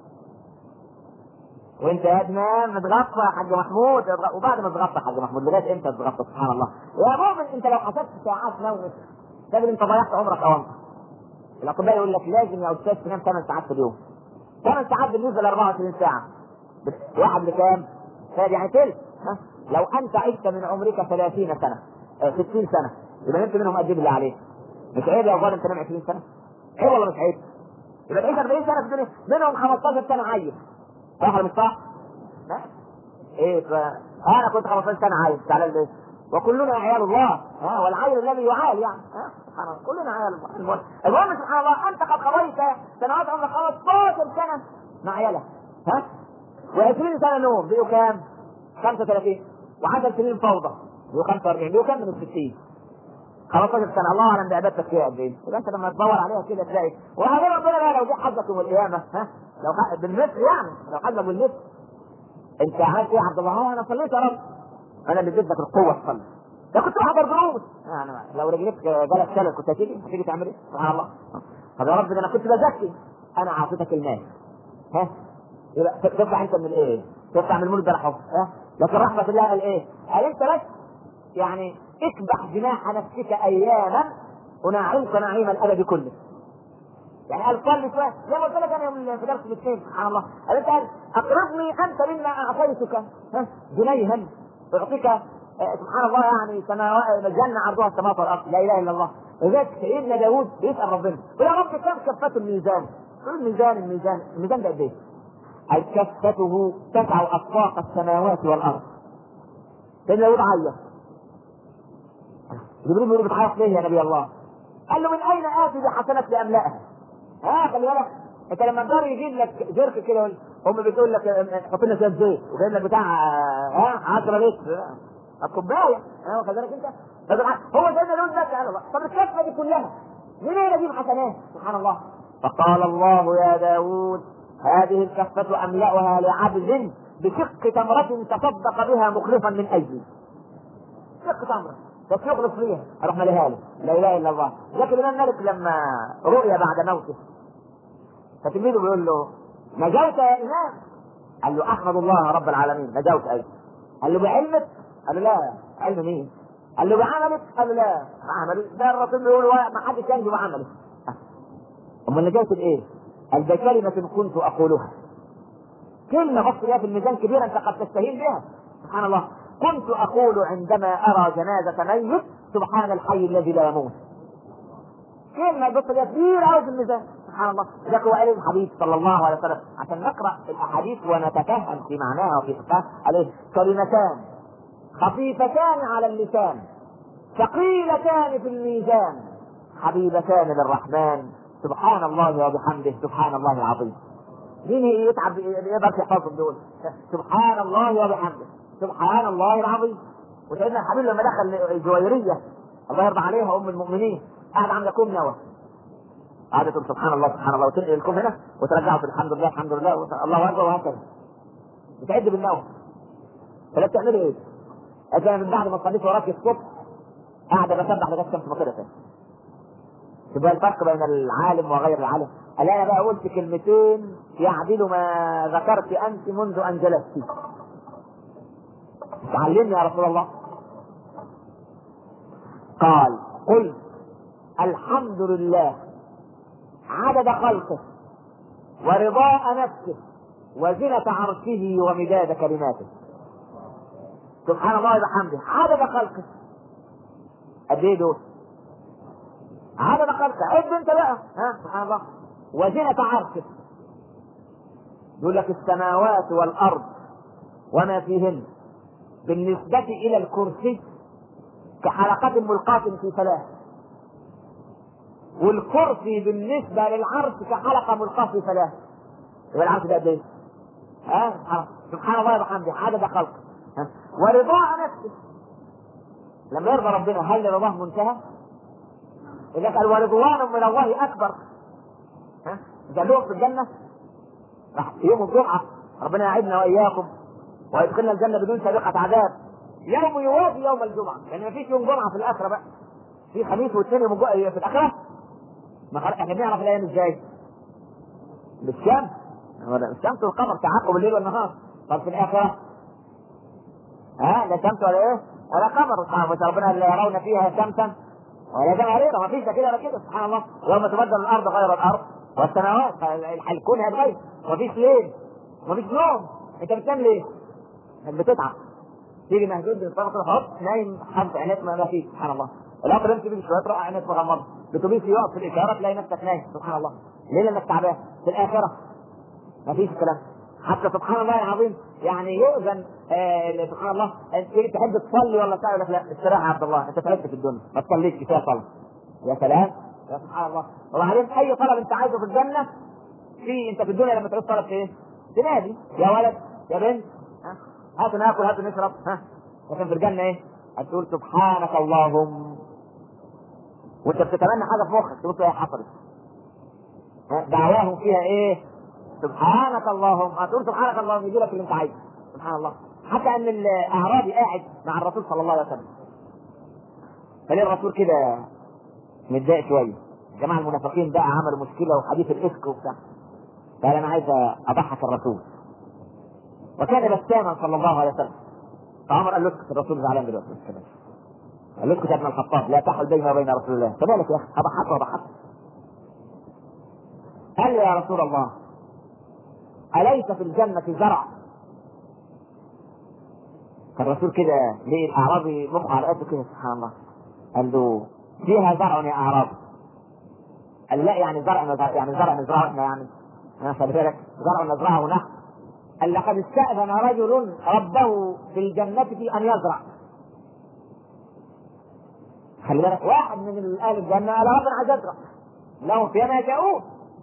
وانت يا ادمان متغطى يا حاج محمود وبعد ما تغطى يا حاج محمود لغايه امتى تتغطى سبحان الله يا مؤمن انت لو حسبت ساعات نومك تجد انت ضيعت عمرك اوامر الاطباء يقول لك لازم يا استاذ تنام 8 ساعات في اليوم 8 ساعات بالنسبه ل 24 ساعه واحد لكام؟ يعني تلت ها لو انت عشت من عمرك 30 سنه 60 سنه يبقى نمت منهم قد ايه بالله عليك؟ مش عيب يا ظالم تنام 20 سنه؟ عيب ولا مش عيب؟ يبقى تعيش 40 سنه في الدنيا منهم 15 سنه عيل صح ولا مش صح؟ لا ايه ف انا كنت 15 سنه عايز تعالى ليه؟ وكلنا عيال الله ها والعيل الذي يعال يعني ها سبحان الله كلنا عيال الله المهم المهم سبحان الله انت قد قضيت سنوات عمرك 15 سنه مع عيالك ها و20 سنه نوم بقوا كام؟ 35 و10 سنين فوضى بقوا 45 بقوا كام من ال 60 15 سنه الله اعلم بعبادتك فيها قد ايه يبقى انت لما تدور عليها كده تلاقي وهذا ربنا بقى لو جه حظك يوم القيامه ها لو حق بالمثل يعني لو حظك بالمثل انت عملت ايه يا عبد الله؟ اه انا صليت يا رب انا اللي اديتك القوه تصلي ده كنت بحضر دروس يعني لو رجليك جالك شلل كنت هتيجي هتيجي تعمل ايه؟ سبحان الله طب يا رب ده انا كنت بزكي انا اعطيتك المال ها يبقى تطلع انت من ايه؟ تطلع من المولد بالحب ها لكن رحمه الله قال ايه؟ قال انت بس يعني اكبح جناح نفسك اياما ونعيمك نعيم الابد كله يعني قال صلي شويه زي ما قلت لك انا يوم في درس الاثنين سبحان الله قال انت قال اقرضني انت مما اعطيتك ها جنيها اعطيك آه سبحان الله يعني سماوات الجنه عرضها السماوات والارض لا اله الا الله لذلك سيدنا داوود بيسال ربنا يا رب كم كفته الميزان؟ الميزان الميزان الميزان ده قد ايه؟ قال كفته تسع اطواق السماوات والارض سيدنا داوود عيط جبريل بيقول بتعيط ليه يا نبي الله؟ قال له من اين اتي بحسنات لاملاها؟ ها خلي بالك انت لما الجار يجيب لك جرك كده هم بتقول لك حط لنا شويه زيت وجايب لك بتاع ها 10 لتر الكوبايه ها واخد بالك انت هو سيدنا لون ده سبحان الله طب الكفه دي كلها منين اجيب حسنات سبحان الله فقال الله يا داوود هذه الكفة أملأها لعبد بشق تمرة تصدق بها مخلصا من أجلي شق تمرة بس يخلص فيها اروح ماليها له لا اله الا الله لكن الامام مالك لما رؤي بعد موته فتلميذه بيقول له نجوت يا امام قال له احمد الله رب العالمين نجوت ايضا قال له بعلمك قال له لا علم مين قال له بعملك قال له لا بعملي ده الرسول بيقول ما حدش ينجو بعمله امال نجوت بايه؟ قال ده كلمة كنت اقولها كلمة بص ليها في الميزان كبيرة انت قد تستهين بها سبحان الله كنت اقول عندما ارى جنازة ميت سبحان الحي الذي لا يموت كلمة بص ليها كبيرة قوي في الميزان سبحان الله ذاك هو قال الحديث صلى الله عليه وسلم عشان نقرا الاحاديث ونتفهم في معناها وفي فقهها عليه كلمتان خفيفتان على اللسان ثقيلتان في الميزان حبيبتان للرحمن سبحان الله وبحمده سبحان الله العظيم مين يتعب يقدر يحفظهم دول سبحان الله وبحمده سبحان الله العظيم وسيدنا الحبيب لما دخل الجويريه الله يرضى عليها ام المؤمنين قاعد عامله كوم نوى قاعدة تقول سبحان الله سبحان الله وتنقل الكوم هنا وترجعه في الحمد لله الحمد لله الله اكبر وهكذا بتعد بالنوم فلا بتعملي ايه؟ أنت من بعد ما صليت وراك الصبح قاعد بسبح لغايه الشمس ما طلعت تبقى الفرق بين العالم وغير العالم قال انا بقى قلت كلمتين يعدل ما ذكرت انت منذ ان جلست علمني يا رسول الله قال قل الحمد لله عدد خلقه ورضاء نفسه وزنة عرشه ومداد كلماته سبحان الله وبحمده عدد خلقه قد ايه دول؟ عدد خلقه عد انت بقى ها سبحان الله وزنة عرشه يقول لك السماوات والارض وما فيهن بالنسبة إلى الكرسي كحلقة ملقاة في فلاة والكرسي بالنسبة للعرش كحلقة ملقاة في فلاة يبقى العرش ده قد ايه؟ ها سبحان الله وبحمده عدد خلقه ها؟ ورضاء نفسه لما يرضى ربنا هل رضاه منتهى؟ إذا قال ورضوان من الله أكبر ها؟ قال لهم في الجنة راح يوم الجمعة ربنا يعيدنا وإياكم ويدخلنا الجنة بدون سابقة عذاب يوم يوافي يوم الجمعة لأن يعني ما فيش يوم جمعة في الآخرة بقى في خميس واثنين يوم في الآخرة ما خلق احنا بنعرف الأيام ازاي؟ بالشمس الشمس والقمر تعاقب الليل والنهار طب في الآخرة ها لا شمس ولا ايه؟ ولا قمر سبحان الله ربنا لا يرون فيها شمسا ولا زمهريرا ما فيش كده ولا كده سبحان الله يوم تبدل الأرض غير الأرض والسماوات الكون هيتغير مفيش ليل مفيش نوم انت بتنام ليه؟ انك بتتعب تيجي مهدود بالصبح هوب نايم خمس عينات ما فيش سبحان الله القطر يمشي بيه شويه تروح عينات مغمضه الاتوبيس يقف في الاشاره تلاقي نفسك نايم سبحان الله ليه لانك تعبان في الاخره ما فيش الكلام حتى سبحان الله العظيم يعني يؤذن آه سبحان الله انت تحب تصلي ولا تعمل لك لا استراحه يا عبد الله انت تعبت في الدنيا ما تصليش كفايه صلاه يا سلام يا سبحان الله وبعدين اي طلب انت عايزه في الجنه في انت في الدنيا لما تعوز طلب في ايه؟ تنادي يا ولد يا بنت ها هاتوا ناكل هاتوا نشرب ها لكن في الجنه ايه؟ هتقول سبحانك اللهم وانت بتتمنى حاجه في مخك تقول ايه حصلت دعواهم فيها ايه؟ سبحانك اللهم هتقول سبحانك اللهم يجي لك اللي انت عايزه سبحان الله حتى ان الاعرابي قاعد مع الرسول صلى الله عليه وسلم فليه الرسول كده متضايق شويه الجماعه المنافقين بقى عملوا مشكله وحديث الافك وبتاع قال انا عايز اضحك الرسول وكان بساما صلى الله عليه وسلم فعمر قال له اسكت الرسول زعلان دلوقتي قال له اسكت يا ابن الخطاب لا تحل بيني وبين رسول الله فمالك يا اخي اضحك واضحك قال له يا رسول الله اليس في الجنه زرع فالرسول كده ليه الاعرابي مخه على قده كده سبحان الله قال له فيها زرع يا اعرابي قال لا يعني زرع يعني زرع نزرعه احنا يعني انا خلي بالك زرع نزرعه نحن قال لقد استأذن رجل ربه في الجنة في أن يزرع خلي بالك واحد من أهل الجنة قال ربنا عايز يزرع لهم فيها ما يشاءون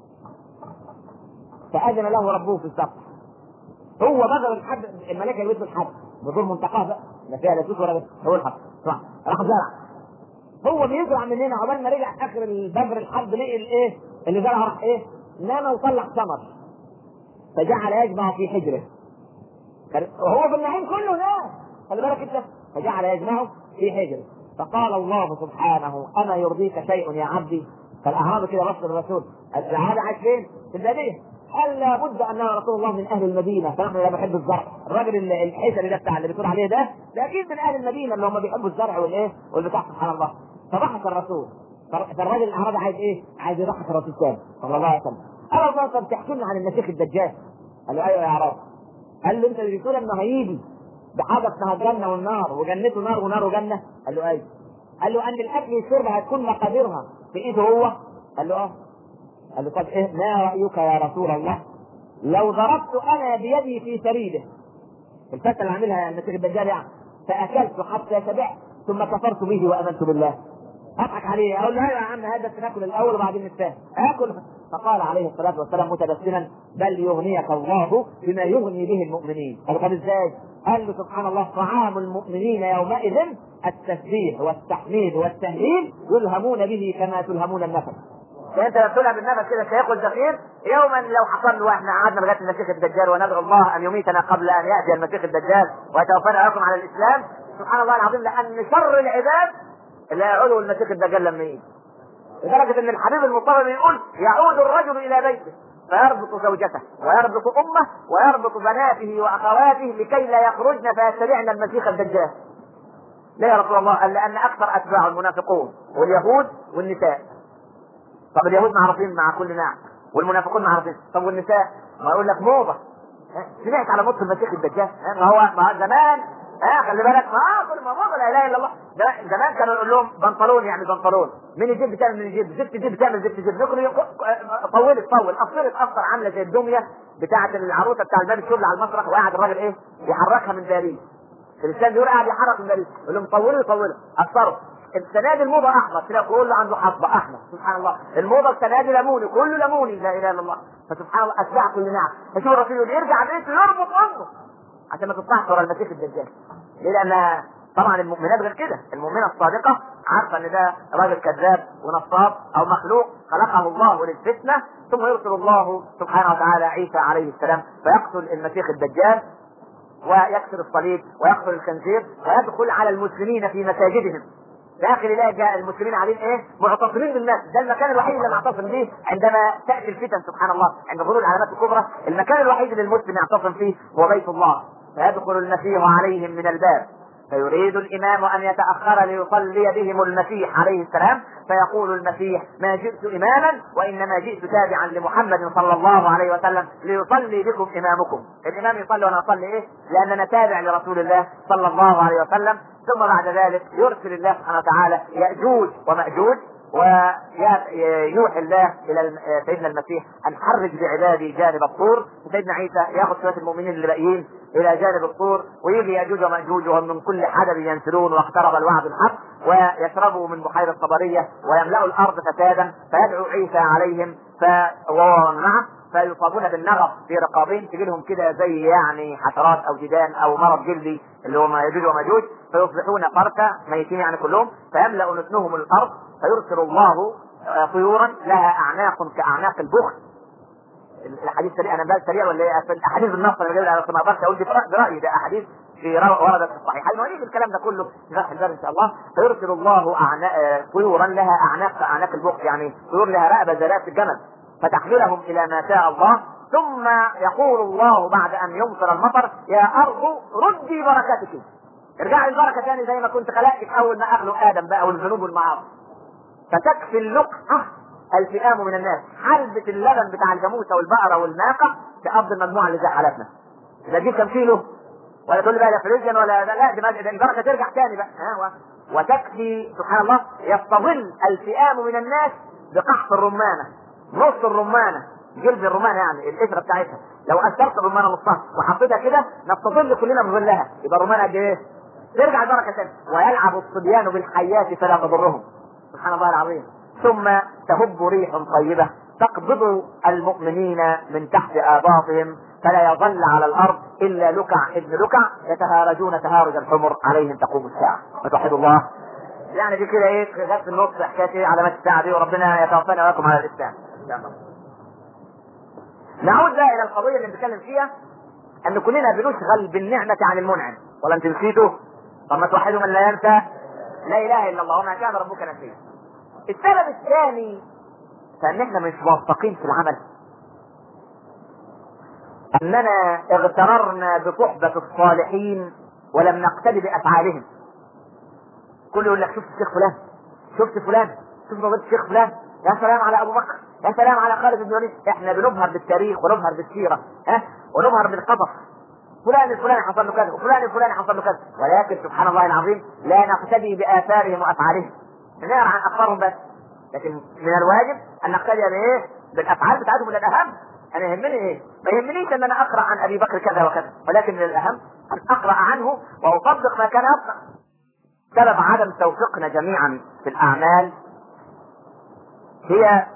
فأذن له ربه في السقف هو بذر الحد الملائكة اللي الحد بدون منتقاه بقى لا فيها لا ولا بس هو الحد صح راح زرع هو بيزرع من هنا عقبال ما رجع اخر البذر الحد لقي الايه اللي زرع راح ايه نام وطلع ثمر فجعل يجمع في حجره وهو في النعيم كله نام خلي بالك انت فجعل يجمعه في حجره فقال الله سبحانه اما يرضيك شيء يا عبدي فالاعرابي كده بص للرسول الاعرابي عايش فين؟ في الباديه قال لابد انه رسول الله من اهل المدينه فنحن لا بنحب الزرع الراجل الحيثري ده بتاع اللي بتقول عليه ده ده اكيد من اهل المدينه اللي هم بيحبوا الزرع والايه والبتاع سبحان الله فضحك الرسول فالراجل الاعرابي عايز ايه؟ عايز يضحك الرسول تاني صلى الله عليه وسلم قال الله طب تحكي لنا عن المسيح الدجال قال له ايوه يا عرب قال له انت اللي بتقول انه هيجي بحاجه اسمها الجنه والنار وجنته نار ونار وجنه قال له ايوه قال له ان الاكل والشرب هتكون مقاديرها في ايده هو قال له اه قال له طب ايه ما رايك يا رسول الله لو ضربت انا بيدي في سريده الفتره اللي عاملها المسيح الدجال يعني فاكلت حتى شبعت ثم كفرت به وامنت بالله اضحك عليه اقول له ايوه يا عم هذا ناكل الاول وبعدين نتفاهم اكل فقال عليه الصلاه والسلام متبسما بل يغنيك الله بما يغني به المؤمنين قال طب ازاي؟ قال له سبحان الله طعام المؤمنين يومئذ التسبيح والتحميد والتهليل يلهمون به كما تلهمون النفس فانت لما تلعب بالنفس كده سياكل زفير يوما لو حصل له واحنا قعدنا لغايه المسيح الدجال وندعو الله ان يميتنا قبل ان ياتي المسيح الدجال ويتوفانا لكم على الاسلام سبحان الله العظيم لان شر العباد اللي هيقعدوا المسيح الدجال لما يجي لدرجة ان الحبيب المصطفى بيقول يعود الرجل الى بيته فيربط زوجته ويربط امه ويربط بناته واخواته لكي لا يخرجن فيتبعن المسيح الدجال. ليه يا رسول الله؟ قال لان اكثر اتباعه المنافقون واليهود والنساء. طب اليهود معروفين مع كل نعم والمنافقون معروفين، طب والنساء؟ ما يقول لك موضه. ها؟ سمعت على موت المسيح الدجال؟ ها؟ ما هو ما هو زمان ها خلي بالك ما اه كل ما موضه لا اله الا الله ده زمان كانوا يقول لهم بنطلون يعني بنطلون من يجيب بتعمل من يجيب زفت جيب بتعمل زفت جيب نقول طولت طول قصرت قصر عامله زي الدميه بتاعه العروسه بتاع الباب الشغل على المسرح وقاعد الراجل ايه يحركها من باريس الانسان بيقول قاعد يحرك من باريس يقول لهم طولوا يطولوا قصروا السنه دي الموضه احمر تلاقي كله عنده حصبه احمر سبحان الله الموضه السنه دي ليموني كله ليموني لا اله الا الله فسبحان الله اتباع كل نعم فشوف الرسول يقول يرجع بيته يربط امه عشان ما تطلعش ورا المسيح الدجال ليه لان طبعا المؤمنات غير كده المؤمنه الصادقه عارفه ان ده راجل كذاب ونصاب او مخلوق خلقه الله للفتنه ثم يرسل الله سبحانه وتعالى عيسى عليه السلام فيقتل المسيح الدجال ويكسر الصليب ويقتل الخنزير ويدخل على المسلمين في مساجدهم داخل يلاقي جاء المسلمين عليه ايه؟ معتصمين بالناس، ده المكان الوحيد اللي معتصم به عندما تاتي الفتن سبحان الله، عند ظهور العلامات الكبرى، المكان الوحيد اللي المسلم يعتصم فيه هو بيت الله، فيدخل المسيح عليهم من الباب فيريد الامام ان يتاخر ليصلي بهم المسيح عليه السلام فيقول المسيح ما جئت اماما وانما جئت تابعا لمحمد صلى الله عليه وسلم ليصلي بكم امامكم الامام يصلي وانا اصلي ايه لاننا تابع لرسول الله صلى الله عليه وسلم ثم بعد ذلك يرسل الله سبحانه وتعالى ياجوج وماجوج ويوحي الله الى سيدنا المسيح ان حرج بعبادي جانب الطور سيدنا عيسى ياخذ شويه المؤمنين اللي باقيين الى جانب الطور ويجي ياجوج وماجوج وهم من كل حدب ينسلون واقترب الوعد الحق ويشربوا من بحيره صبريه ويملأوا الارض فسادا فيدعو عيسى عليهم ف وهو معه فيصابون بالنغص في رقابهم تجي لهم كده زي يعني حشرات او ديدان او مرض جلدي اللي هو ياجوج وماجوج فيصبحون فركه ميتين يعني كلهم فيملا نتنهم الارض فيرسل الله طيورا لها اعناق كاعناق البخت الحديث سريع انا بقى سريع ولا ايه؟ احاديث النص انا جايب ما اقدرش اقول دي برايي ده احاديث في وردت في الصحيحين ونيجي الكلام ده كله في فتح الباب ان شاء الله فيرسل الله أعناق طيورا لها اعناق كاعناق البخت يعني طيور لها رقبه زي رقبه الجمل فتحملهم الى ما شاء الله ثم يقول الله بعد ان يمطر المطر يا ارض ردي بركتك ارجعي البركه تاني زي ما كنت خلقتك اول ما اخلق ادم بقى والذنوب والمعاصي فتكفي اللقحه الفئام من الناس حلبة اللبن بتاع الجاموسه والبقره والناقه تقضي المجموعه اللي زي حالتنا لا تجيب كام كيلو ولا تقول لي بقى ده فريزن ولا لا لا دي ده البركه ترجع تاني بقى ها وتكفي سبحان الله يستظل الفئام من الناس بقحط الرمانه نص الرمانه جلد الرمانه يعني القشره بتاعتها لو اثرت الرمانه نصها وحطيتها كده نستظل كلنا بظلها يبقى الرمانه قد ايه؟ ترجع البركه تاني ويلعب الصبيان بالحيات فلا تضرهم سبحان الله العظيم ثم تهب ريح طيبه تقبض المؤمنين من تحت اباطهم فلا يظل على الارض الا لكع ابن لكع يتهارجون تهارج الحمر عليهم تقوم الساعه فتوحدوا الله يعني دي كده ايه جت في النص حكايه علامات الساعه دي وربنا يتوفانا وياكم على الاسلام نعود بقى الى القضيه اللي بنتكلم فيها ان كلنا بنشغل بالنعمه عن المنعم ولا انت نسيته طب ما توحدوا من لا ينسى لا اله الا الله وما كان ربك نسيا السبب الثاني فان احنا مش موفقين في العمل اننا اغتررنا بصحبة الصالحين ولم نقتدي بافعالهم كل يقول لك شفت الشيخ فلان شفت فلان شفت فضيلة الشيخ فلان يا سلام على ابو بكر يا سلام على خالد بن الوليد احنا بنبهر بالتاريخ ونبهر بالسيره ها ونبهر بالقصص فلان الفلاني حصل له كذا وفلان الفلاني حصل له كذا ولكن سبحان الله العظيم لا نقتدي باثارهم وافعالهم نقرا عن اخبارهم بس لكن من الواجب ان نقتدي بايه؟ بالافعال بتاعتهم من الاهم انا يهمني ايه؟ ما يهمنيش ان انا اقرا عن ابي بكر كذا وكذا ولكن من الاهم ان اقرا عنه واطبق ما كان يبقى سبب عدم توفيقنا جميعا في الاعمال هي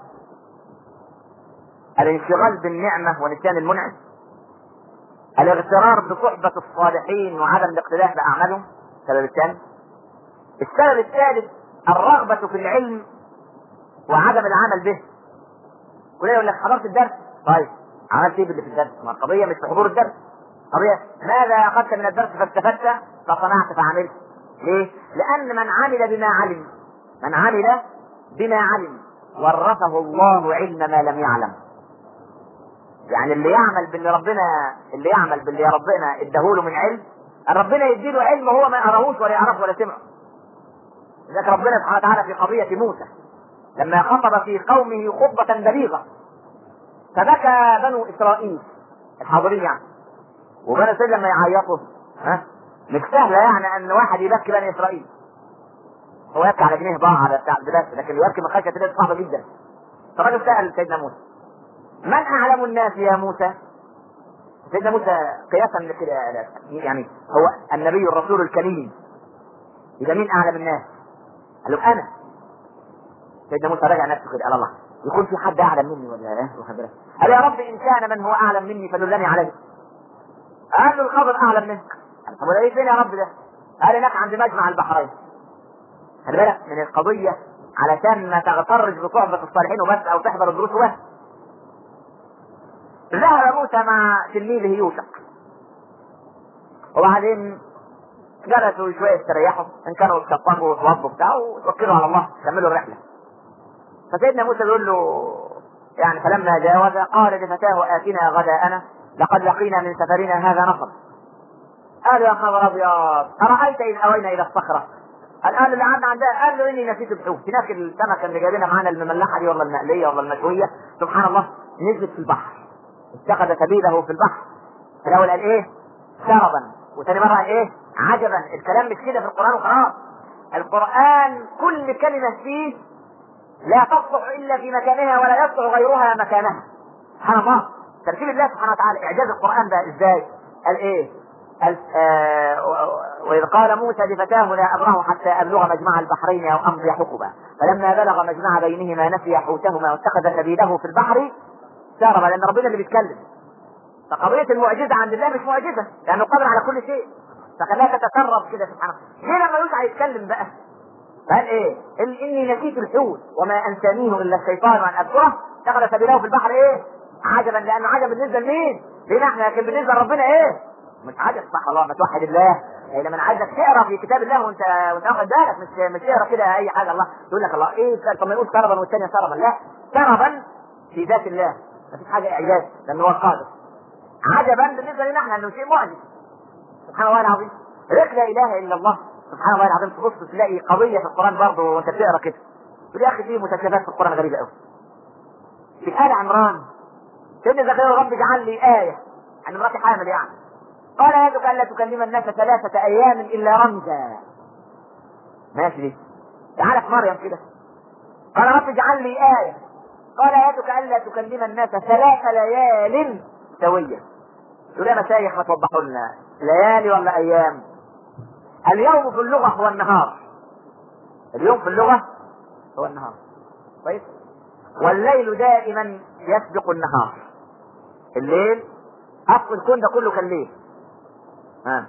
الانشغال بالنعمه ونسيان المنعم الاغترار بصحبة الصالحين وعدم الاقتداء بأعمالهم السبب الثاني السبب الثالث الرغبة في العلم وعدم العمل به كل يقول لك حضرت الدرس طيب عملت ايه باللي في الدرس؟ ما القضية مش في حضور الدرس قضية ماذا أخذت من الدرس فاستفدت فصنعت فعملت ليه؟ لأن من عمل بما علم من عمل بما علم ورثه الله علم ما لم يعلم يعني اللي يعمل باللي ربنا اللي يعمل باللي ربنا اداهوله من علم ربنا يديله علم هو ما يراهوش ولا يعرفه ولا سمعه لذلك ربنا سبحانه وتعالى في قضية موسى لما خطب في قومه خطبة بليغة فبكى بنو إسرائيل الحاضرين يعني وبنو إسرائيل لما يعيطوا ها مش سهلة يعني أن واحد يبكي بني إسرائيل هو يبكي على جنيه ضاع على بتاع بس لكن يبكي من خشية الله صعبة جدا فالراجل سأل سيدنا موسى من أعلم الناس يا موسى؟ سيدنا موسى قياسا لكده يعني هو النبي الرسول الكريم يبقى مين أعلم الناس؟ قال له أنا سيدنا موسى راجع نفسه كده قال الله يكون في حد أعلم مني ولا إيه؟ واخد بالك؟ قال يا رب إن كان من هو أعلم مني فدلني عليه قال له الخبر أعلم منك قال طب ولا فين يا رب ده؟ قال هناك عند مجمع البحرين خلي بالك من القضية علشان ما تغترش بصحبة الصالحين وبس أو تحضر الدروس وبس ذهب موسى مع تلميذه يوشع وبعدين جلسوا شوية استريحوا إن كانوا اتشطبوا وتوضوا بتاع وتوكلوا على الله كملوا الرحلة فسيدنا موسى بيقول له يعني فلما جاوز قال لفتاه آتنا غداءنا لقد لقينا من سفرنا هذا نصب قال يا خبر أبيض أرأيت إذ أوينا إلى الصخرة الآن اللي قعدنا عندها قال له إني نسيت الحوت هناك السمكة اللي جايبينها معانا المملحة دي ولا المقلية ولا المشوية سبحان الله نزلت في البحر اتخذ سبيله في البحر الأول قال إيه سربا وثاني مرة قال إيه عجبا الكلام مش كده في القرآن وخلاص القرآن كل كلمة فيه لا تصلح إلا في مكانها ولا يصلح غيرها مكانها سبحان الله ترتيب الله سبحانه وتعالى إعجاز القرآن ده إزاي قال إيه قال آه وإذ قال موسى لفتاه لا أبره حتى أبلغ مجمع البحرين أو أمضي حقبا فلما بلغ مجمع بينهما نسي حوتهما واتخذ سبيله في البحر سارما لأن ربنا اللي بيتكلم فقضية المعجزة عند الله مش معجزة لأنه قادر على كل شيء فخلاها تتسرب كده سبحانه ليه لما يوسع يتكلم بقى قال ايه إن اني نسيت الحوت وما انسانيه الا الشيطان ان اذكره اتخذ سبيله في البحر ايه عجبا لانه عجب بالنسبه لمين؟ لنا احنا لكن بالنسبه لربنا ايه؟ مش عجب صح الله ما توحد الله إيه لما انا عايزك تقرا في كتاب الله وانت وانت واخد بالك مش مش تقرا كده اي حاجه الله يقول لك الله ايه طب ما يقول سربا والثانيه سربا لا سربا في ذات الله ما فيش حاجه اعجاز لانه هو القادر عجبا بالنسبه لنا احنا انه شيء معجز سبحان الله العظيم لك لا اله الا الله سبحان الله العظيم تبص تلاقي قضيه في القران برضه وانت بتقرا كده تقول يا اخي في متشابهات في القران غريبه قوي في ال عمران سيدنا زكريا رب اجعل لي ايه عن امراتي حامل يعني قال يدك الا تكلم الناس ثلاثه ايام الا رمزا ماشي دي تعالى في مريم كده قال رب اجعل لي ايه قال يدك الا تكلم الناس ثلاث ليال سويه يقول يا مشايخ ما توضحوا لنا ليالي ولا ايام اليوم في اللغه هو النهار اليوم في اللغه هو النهار كويس والليل دائما يسبق النهار الليل اصل الكون ده كله كان ليل ها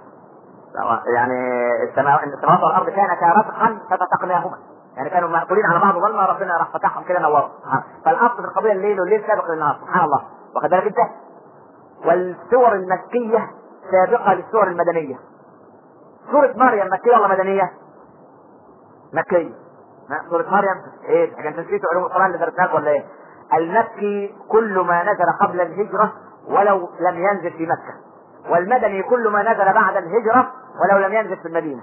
يعني السماوات السماوات والارض كانتا رتقا ففتقناهما يعني كانوا مأكولين على بعض ظلمه ربنا راح فتحهم كده نوروا فالاصل في القضيه الليل والليل سابق للنهار سبحان الله واخد بالك انت والسور المكيه سابقه للسور المدنيه سوره مريم مكيه ولا مدنيه؟ مكيه سورة مريم ايه؟ عشان نسيتوا علوم القرآن اللي درسناك ولا ايه؟ المكي كل ما نزل قبل الهجرة ولو لم ينزل في مكة. والمدني كل ما نزل بعد الهجرة ولو لم ينزل في المدينة.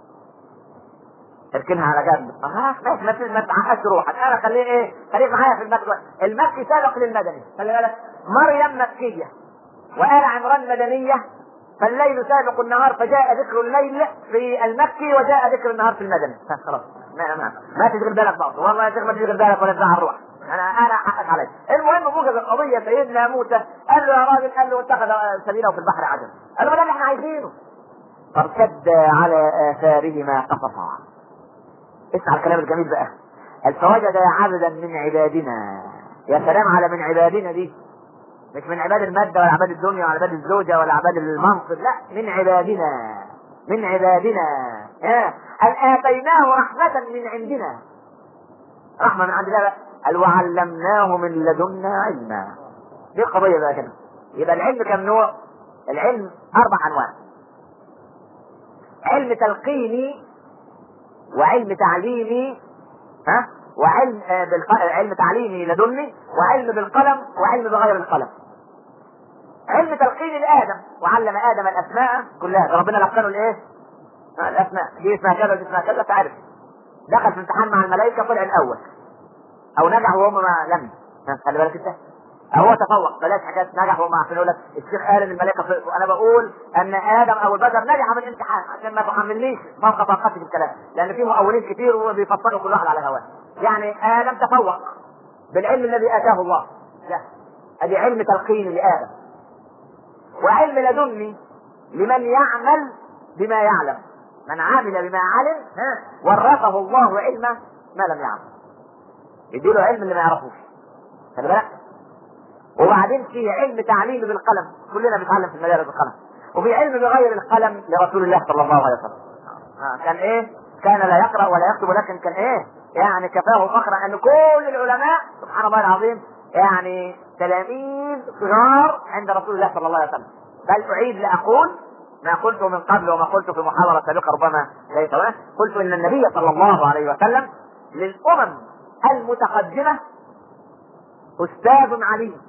اركنها على جنب. اه ماشي ما تعقدش روحك، انا خليه ايه؟ خليك معايا في المكي المكي سابق للمدني، خلي بالك مريم مكية وآل عمران مدنية فالليل سابق النهار فجاء ذكر الليل في المكي وجاء ذكر النهار في المدني خلاص ما ما ما تشغل بالك برضه والله يا شيخ ما تشغل بالك ولا تزعل روحك انا انا حقك علي المهم موجز القضيه سيدنا موسى قال له يا راجل قال له اتخذ سبيله في البحر عجب قال له ده اللي احنا عايزينه فارتد على اثارهما قصصا اسمع الكلام الجميل بقى قال فوجد عبدا من عبادنا يا سلام على من عبادنا دي مش من عباد المادة ولا عباد الدنيا ولا عباد الزوجة ولا عباد المنصب لا من عبادنا من عبادنا آه. أن آتيناه رحمة من عندنا رحمة من عندنا بقى قال وعلمناه من لدنا علما دي القضية بقى كده يبقى العلم كم نوع؟ العلم أربع أنواع علم تلقيني وعلم تعليمي ها وعلم آه، بالق... علم تعليمي لدني وعلم بالقلم وعلم بغير القلم علم تلقين لادم وعلم ادم الاسماء كلها ربنا لقنه الايه؟ آه، الاسماء دي اسمها كذا ودي اسمها كذا تعرف دخل في امتحان مع الملائكه طلع الاول او نجح وهم ما لم ها، خلي بالك انت هو تفوق بلاش حاجات نجح وما عشان يقول لك الشيخ قال ان الملائكه سقطوا انا بقول ان ادم او البشر نجح من الامتحان عشان ما تحملنيش فوق طاقتي في الكلام لان في مؤولين كتير وبيفصلوا كل واحد على هواه يعني ادم تفوق بالعلم الذي اتاه الله لا ادي علم تلقين لادم وعلم لدني لمن يعمل بما يعلم من عمل بما علم ها ورثه الله علم ما لم يعلم يديله علم اللي ما يعرفوش خلي بالك وبعدين في علم تعليم بالقلم كلنا بنتعلم في المدارس بالقلم وفي علم بغير القلم لرسول الله صلى الله عليه وسلم آه، كان ايه كان لا يقرا ولا يكتب ولكن كان ايه يعني كفاه فخرا ان كل العلماء سبحان الله العظيم يعني تلاميذ صغار عند رسول الله صلى الله عليه وسلم بل اعيد لاقول ما قلت من قبل وما قلت في محاضره سابقه ربما ليس هناك قلت ان النبي صلى الله عليه وسلم للامم المتقدمه استاذ عليم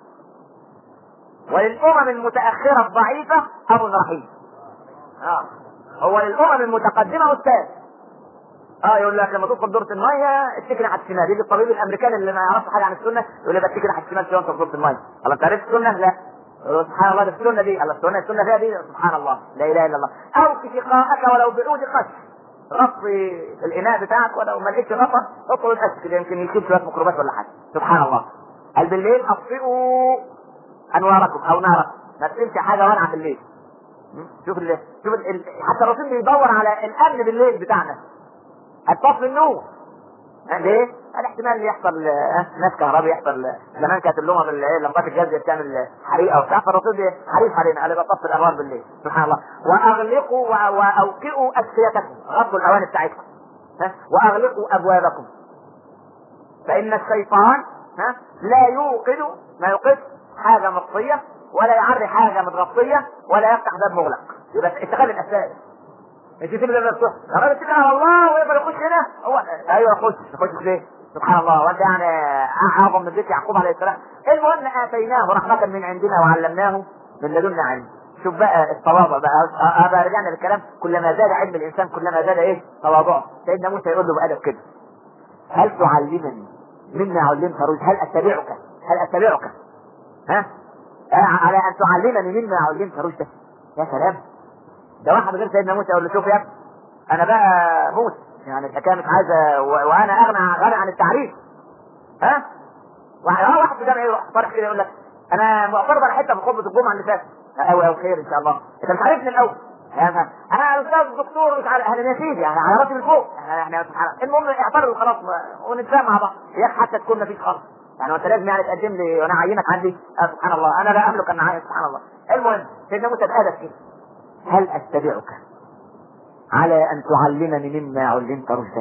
وللامم المتاخره الضعيفه ابو رحيم اه هو للامم المتقدمه استاذ اه يقول لك لما تدخل دورة المية اتكل على الشمال يجي الطبيب الامريكاني اللي ما يعرفش حاجه عن السنه يقول لك اتكل على الشمال شويه وانت في دورة المية الله انت عرفت السنه لا يقول سبحان الله ده السنه دي الله السنه السنه فيها دي سبحان الله لا اله الا الله اوفي شقاءك ولو بعود قش غطي الاناء بتاعك ولو ما لقيتش غطا حطه القش كده يمكن يشيل شويه ميكروبات ولا حاجه سبحان الله قال بالليل اطفئوا انواركم او ناركم ما تقيمش حاجه وانعه بالليل م? شوف ال... شوف ال... ال- حتى الرسول بيدور على الامن بالليل بتاعنا الطفل النور ها، ليه؟ الاحتمال اللي يحصل آه، ناس كهرباء يحصل آه، زمان كانت اللمبه بال- إيه، لمبات الجاز بتعمل آه، حريقه وبتاع فالرسول بي- حريص علينا قال بطفي الانوار بالليل سبحان الله واغلقوا و- واوقئوا اسفيتكم غطوا الاواني بتاعتكم ها واغلقوا ابوابكم فان الشيطان ها لا يوقد ما يوقد حاجه مطفيه ولا يعري حاجه متغطيه ولا يفتح باب مغلق يبقى اشتغل الاساس مش يسيب الباب مفتوح يا راجل اتكل على الله ويقدر يخش هنا هو ايوه خش خش ليه؟ سبحان الله وانت يعني اعظم من بيت يعقوب عليه السلام المهم اتيناه رحمه من عندنا وعلمناه من لدنا علم شوف بقى التواضع بقى اه بقى رجعنا للكلام كلما زاد علم الانسان كلما زاد ايه تواضعه سيدنا موسى يقول له بادب كده هل تعلمني مما علمت رشد هل اتبعك هل اتبعك ها آه، على ان تعلمني مما علمت رشدا يا سلام ده واحد غير سيدنا موسى يقول له شوف يا ابني انا بقى موسى يعني الحكايه مش عايزه و- وانا اغنى غني عن التعريف ها واحد اه واحد في جامع يروح طارح كده يقول لك انا معترض على حته في خطبه الجمعه اللي فاتت او او خير ان شاء الله انت مش عارفني الاول يعني فاهم؟ انا استاذ دكتور مش عارف اهلا يا سيدي يعني على راسي من فوق يعني احنا سبحان الله المهم اعترض خلاص و- ونتفاهم مع بعض يا أخي حتى تكون مفيش خالص يعني انت لازم يعني تقدم لي وانا اعينك عندي آه سبحان الله انا لا املك ان اعين سبحان الله المهم سيدنا موسى بادب كده هل اتبعك على ان تعلمني مما علمت رشدا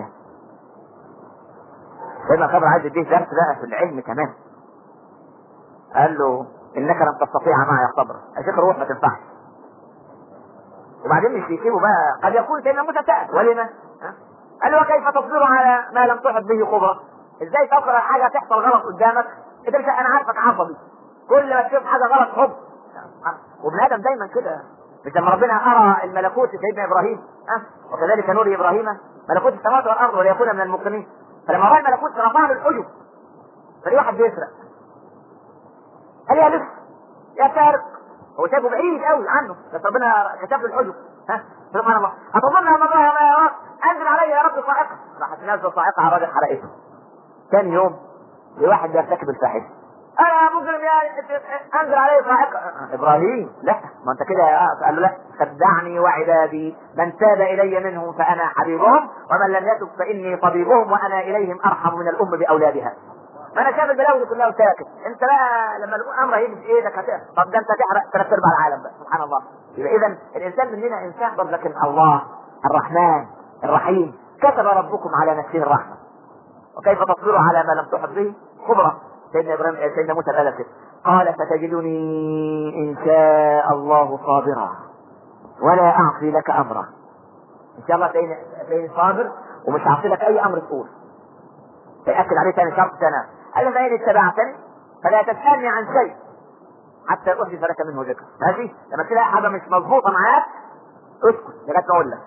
سيدنا خضر عايز يديه درس بقى في العلم كمان قال له انك لن تستطيع معي صبرا يا شيخ روح ما تنفعش وبعدين مش يسيبه بقى قد يكون سيدنا موسى سأل ولما ها؟ قال له وكيف تصبر على ما لم تحط به خبرا ازاي تقرا حاجه تحصل غلط قدامك انت مش انا عارفك عصبي كل ما تشوف حاجه غلط حب وابن ادم دايما كده مش لما ربنا ارى الملكوت لسيدنا ابراهيم ها وكذلك نور ابراهيم ملكوت السماوات والارض وليكون من الموقنين فلما راى الملكوت رفع له الحجب فليه واحد بيسرق قال يا لسه يا سارق هو شايفه بعيد قوي عنه بس ربنا كشف له الحجب ها سبحان الله اتظن ان الله ما يراك انزل علي يا رب صاعقه راحت نازله صاعقه على الراجل حرقته ثاني يوم لواحد بيرتكب الفاحشه انا مجرم يا انزل علي صاعقه ابراهيم لا ما انت كده يا- قال له لا خدعني وعبادي من تاب الي منهم فانا حبيبهم ومن لم يتب فاني طبيبهم وانا اليهم ارحم من الام باولادها ما انا شايف البلاوي دي كلها وساكت انت بقى لما الامر هيجي في ايدك هتحرق طب ده انت تحرق ثلاث ارباع العالم بقى سبحان الله يبقى اذا الانسان مننا انسان برضه لكن الله الرحمن الرحيم كتب ربكم على نفسه الرحمه وكيف تصبر على ما لم تحط به خبرة سيدنا ابراهيم سيدنا موسى قال كده قال فتجدني ان شاء الله صابرا ولا اعصي لك امرا ان شاء الله تلاقيني تلاقيني صابر ومش هعصي لك اي امر تقول يأكد عليه ثاني شرط سنة قال له فإن اتبعتني فلا تسألني عن شيء حتى أحدث لك منه ذكر ماشي لما تلاقي حاجة مش مظبوطة معاك اسكت لغاية ما أقول لك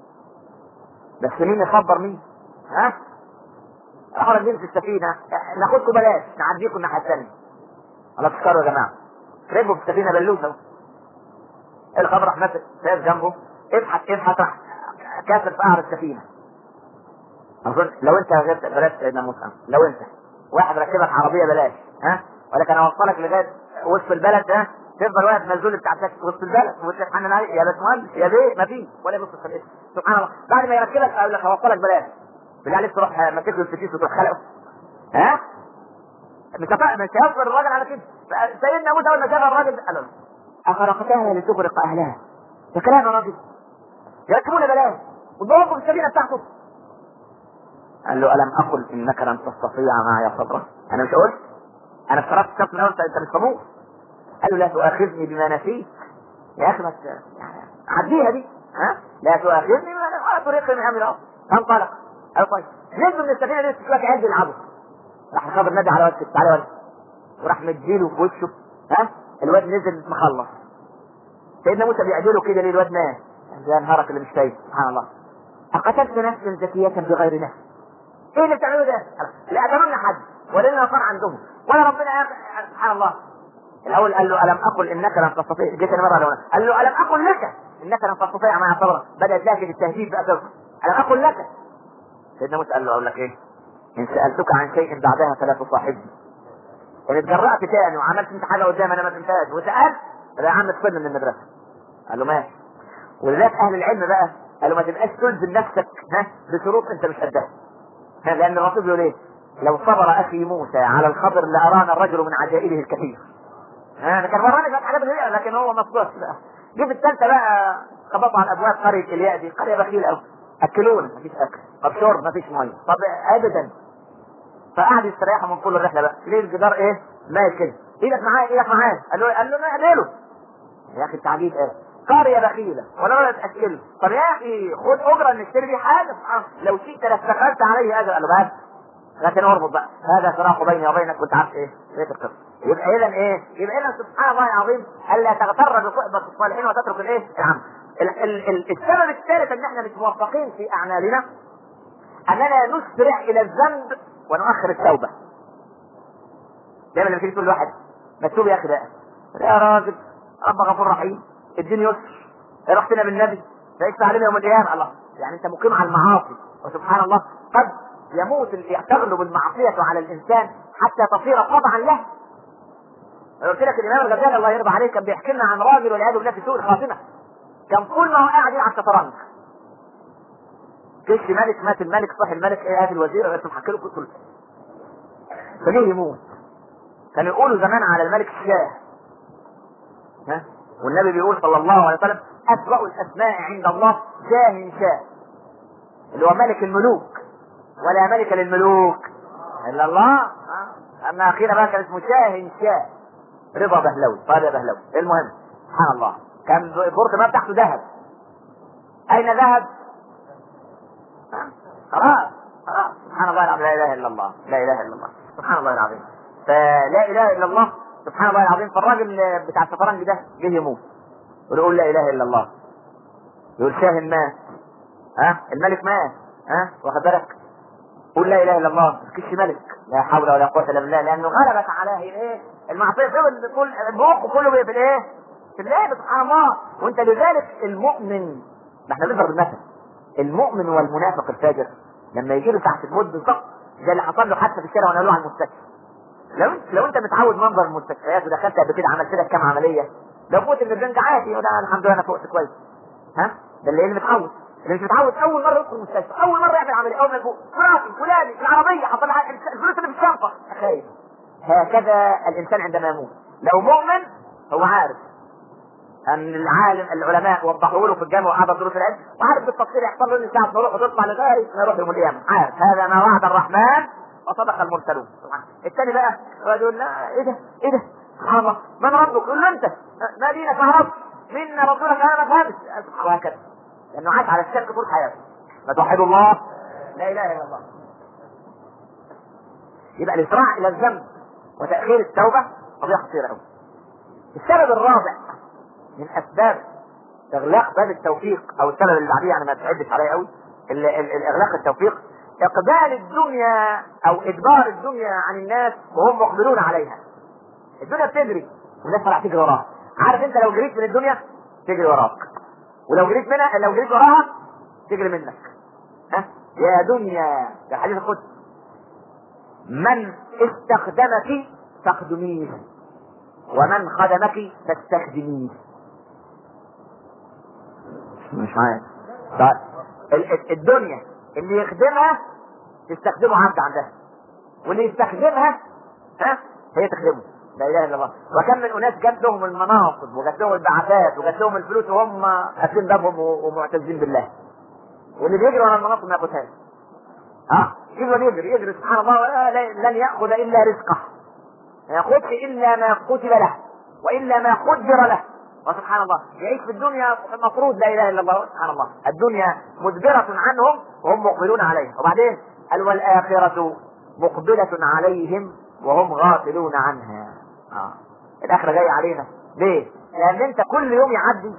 بس مين يخبر مين؟ ها؟ احنا راكبين في السفينة ناخدكم بلاش نعديكم الناحية الثانية الله تشكروا يا جماعة ركبوا في السفينة بلوسة اهو. الخبر راح ماسك شايف جنبه ابحث ابحث راح كاسر في قعر السفينة أظن لو انت غير بلاش سيدنا موسى لو انت واحد ركبك عربية بلاش ها ولكن اوصلك لغاية وسط البلد ده تفضل واقف مزول بتاع تاكسي وسط البلد وتتحنن عليه يا باشمهندس يا بيه ما فيش ولا يبص في الاسم سبحان الله بعد ما يركبك اقول لك هوصلك بلاش بالله عليك تروح ماسك له الفتيس وتروح خلقه ها مش هت- مش هيصبر الراجل على كده سيدنا موسى اول ما شاف الراجل قال له اخرقتها لتغرق اهلها ده كلام يا راجل يركبون بلاش وضربوا في السفينه بتاعته قال له الم اقل انك لن تستطيع معي صبرا انا مش قلت انا افترضت شخص من أول انت انت مش صبور قال له لا تؤاخذني بما نسيت يا اخي ما ت- يعني عديها دي ها لا تؤاخذني بما نسيت ولا طريق من امر الارض فانطلق قال طيب نزلوا من السفينه دي شويه عيال بيلعبوا راح الخبر نادي على وجهه تعالى ولد وراح مديله في وشه ها الواد نزل مخلص سيدنا موسى بيعدله كده ليه الواد مات يا نهارك اللي مش شايف سبحان الله أقتلت نفسا زكية بغير نفس ايه اللي بتعملوه ده؟ لا اتمنى حد ولا لنا صار عندهم ولا ربنا يا سبحان الله الاول قال له الم اقل انك لن تستطيع جيت انا مره الاولى قال له الم اقل لك انك لن تستطيع معي صبرا بدات لكن التهديد بقى تظهر الم اقل لك سيدنا موسى قال له اقول لك ايه ان سالتك عن شيء بعدها فلا تصاحبني ان اتجرأت تاني وعملت انت حاجه قدام انا ما فهمتهاش وسالت يبقى يا عم تفن من المدرسه قال له ماشي ولذلك اهل العلم بقى قالوا ما تبقاش تلزم نفسك ها بشروط انت مش قدها ها، لان الرسول بيقول ايه لو صبر اخي موسى على الخبر لارانا الرجل من عجائبه الكثير ها ده كان وراني شويه حاجات غريبه لكن هو ما صبرش بقى جه في الثالثه بقى خبطوا على الابواب قريه الياء دي قريه بخيله قوي اكلونا مفيش اكل طب شرب مفيش ميه طب ابدا فقعد يستريحوا من كل الرحله بقى ليه الجدار ايه مايل كده ايدك معايا ايدك معايا قال له قال له نعمله يا اخي التعجيب ايه قرية بخيلة ولا ولا تأكله طب يا اخي خد اجرة نشتري بيه حاجة سبحان الله. لو شئت لاستخدمت عليه اجر قال له بس لكن اربط بقى هذا فراق بيني وبينك كنت عارف ايه بيت القصة يبقى اذا ايه يبقى اذا سبحان الله العظيم الا تغتر بصحبة الصالحين وتترك الايه العمل ال- ال- ال- السبب الثالث ان احنا مش موفقين في اعمالنا اننا نسرع الى الذنب ونؤخر التوبة دايما لما تيجي تقول لواحد ما تتوب يا اخي بقى يا راجل رب غفور رحيم اديني يسر رحتنا بالنبي فيكفى علينا يوم القيامه الله يعني انت مقيم على المعاصي وسبحان الله قد يموت ال- تغلب المعصيه على الانسان حتى تصير طبعا له أنا قلت لك الامام الغزالي الله يرضى عليه كان بيحكي لنا عن راجل والعياذ بالله في سوء الخاتمه كان طول ما هو قاعد يلعب شطرنج كش ملك مات الملك صح الملك ايه هات الوزير بس محكي له كل فجه يموت كانوا يقولوا زمان على الملك الشاه ها والنبي بيقول صلى الله عليه وسلم أسوأ الأسماء عند الله شاه شاه اللي هو ملك الملوك ولا ملك للملوك إلا الله ها؟ أما أخينا بقى كان اسمه شاه شاه رضا بهلوي طيب يا بهلوي المهم سبحان الله كان البورصة ما بتاعته ذهب أين ذهب؟ ها؟ خلاص خلاص سبحان الله العظيم لا إله إلا الله لا إله إلا الله سبحان الله العظيم فلا إله إلا الله سبحان الله العظيم فالراجل بتاع الشطرنج ده جه يموت ويقول لا اله الا الله يقول شاهن مات ها الملك مات ها واخد بالك قول لا اله الا الله ما تكش ملك لا حول ولا قوه الا بالله لانه غلبت عليه ايه المعصيه فضل كل المخ كله بي- في الايه في الله سبحان الله وانت لذلك المؤمن ما احنا بنضرب المثل المؤمن والمنافق الفاجر لما يجي له ساعه الموت بالظبط زي اللي حصل له حادثه في الشارع ونقلوه على المستشفى لو انت لو انت متعود منظر المستشفيات ودخلت قبل كده عملت لك كام عمليه لو فوت من البنك عادي وده الحمد لله انا فوقت كويس ها ده اللي اللي متعود اللي مش متعود اول مره يدخل المستشفى اول مره يعمل عمليه اول ما يفوق مراتي فلاني العربيه حصل لها الفلوس اللي في الشنطه خايف هكذا الانسان عندما يموت لو مؤمن هو عارف ان العالم العلماء وضحوا له في الجامعه وحضر دروس العلم وعارف بالتفصيل يحصل له ان ساعه ما يروح وتطلع لغايه ما يروح يوم القيامه عارف هذا ما وعد الرحمن وصدق المرسلون سبحان الله. الثاني بقى يقعد يقول لا ايه ده ايه ده سبحان الله من ربك يقول له انت ما دينك يا رب مين رسولك انا ما فهمت وهكذا لانه عاش على الشرك طول حياته ما توحدوا الله لا اله الا الله يبقى الاسراع الى الذنب وتاخير التوبه قضيه خطيره قوي السبب الرابع من اسباب اغلاق باب التوفيق او السبب اللي بعديه يعني ما تعدش عليه قوي ال- ال- الاغلاق التوفيق اقبال الدنيا او ادبار الدنيا عن الناس وهم مقبلون عليها الدنيا بتجري والناس طالعه تجري وراها عارف انت لو جريت من الدنيا تجري وراك ولو جريت منها لو جريت وراها تجري منك ها يا دنيا ده حديث القدس من استخدمك فاخدميه ومن خدمك فاستخدميه مش عارف طيب ال- ال- الدنيا اللي يخدمها تستخدمه عبد عندها واللي يستخدمها ها هي تخدمه لا اله الا الله وكم من اناس جات لهم المناصب وجات لهم البعثات وجات لهم الفلوس وهم قافلين بابهم و- ومعتزين بالله واللي بيجري ورا المناصب ما ياخدهاش ها يفضل يجري يجري سبحان الله ولا لا- لن ياخذ الا رزقه ما ياخذش الا ما كتب له والا ما قدر له وسبحان الله يعيش في الدنيا مفروض لا اله الا الله سبحان الله الدنيا مدبرة عنهم وهم مقبلون عليها وبعدين قال والاخرة مقبلة عليهم وهم غافلون عنها آه. الاخرة جاية علينا ليه؟ لان انت كل يوم يعدي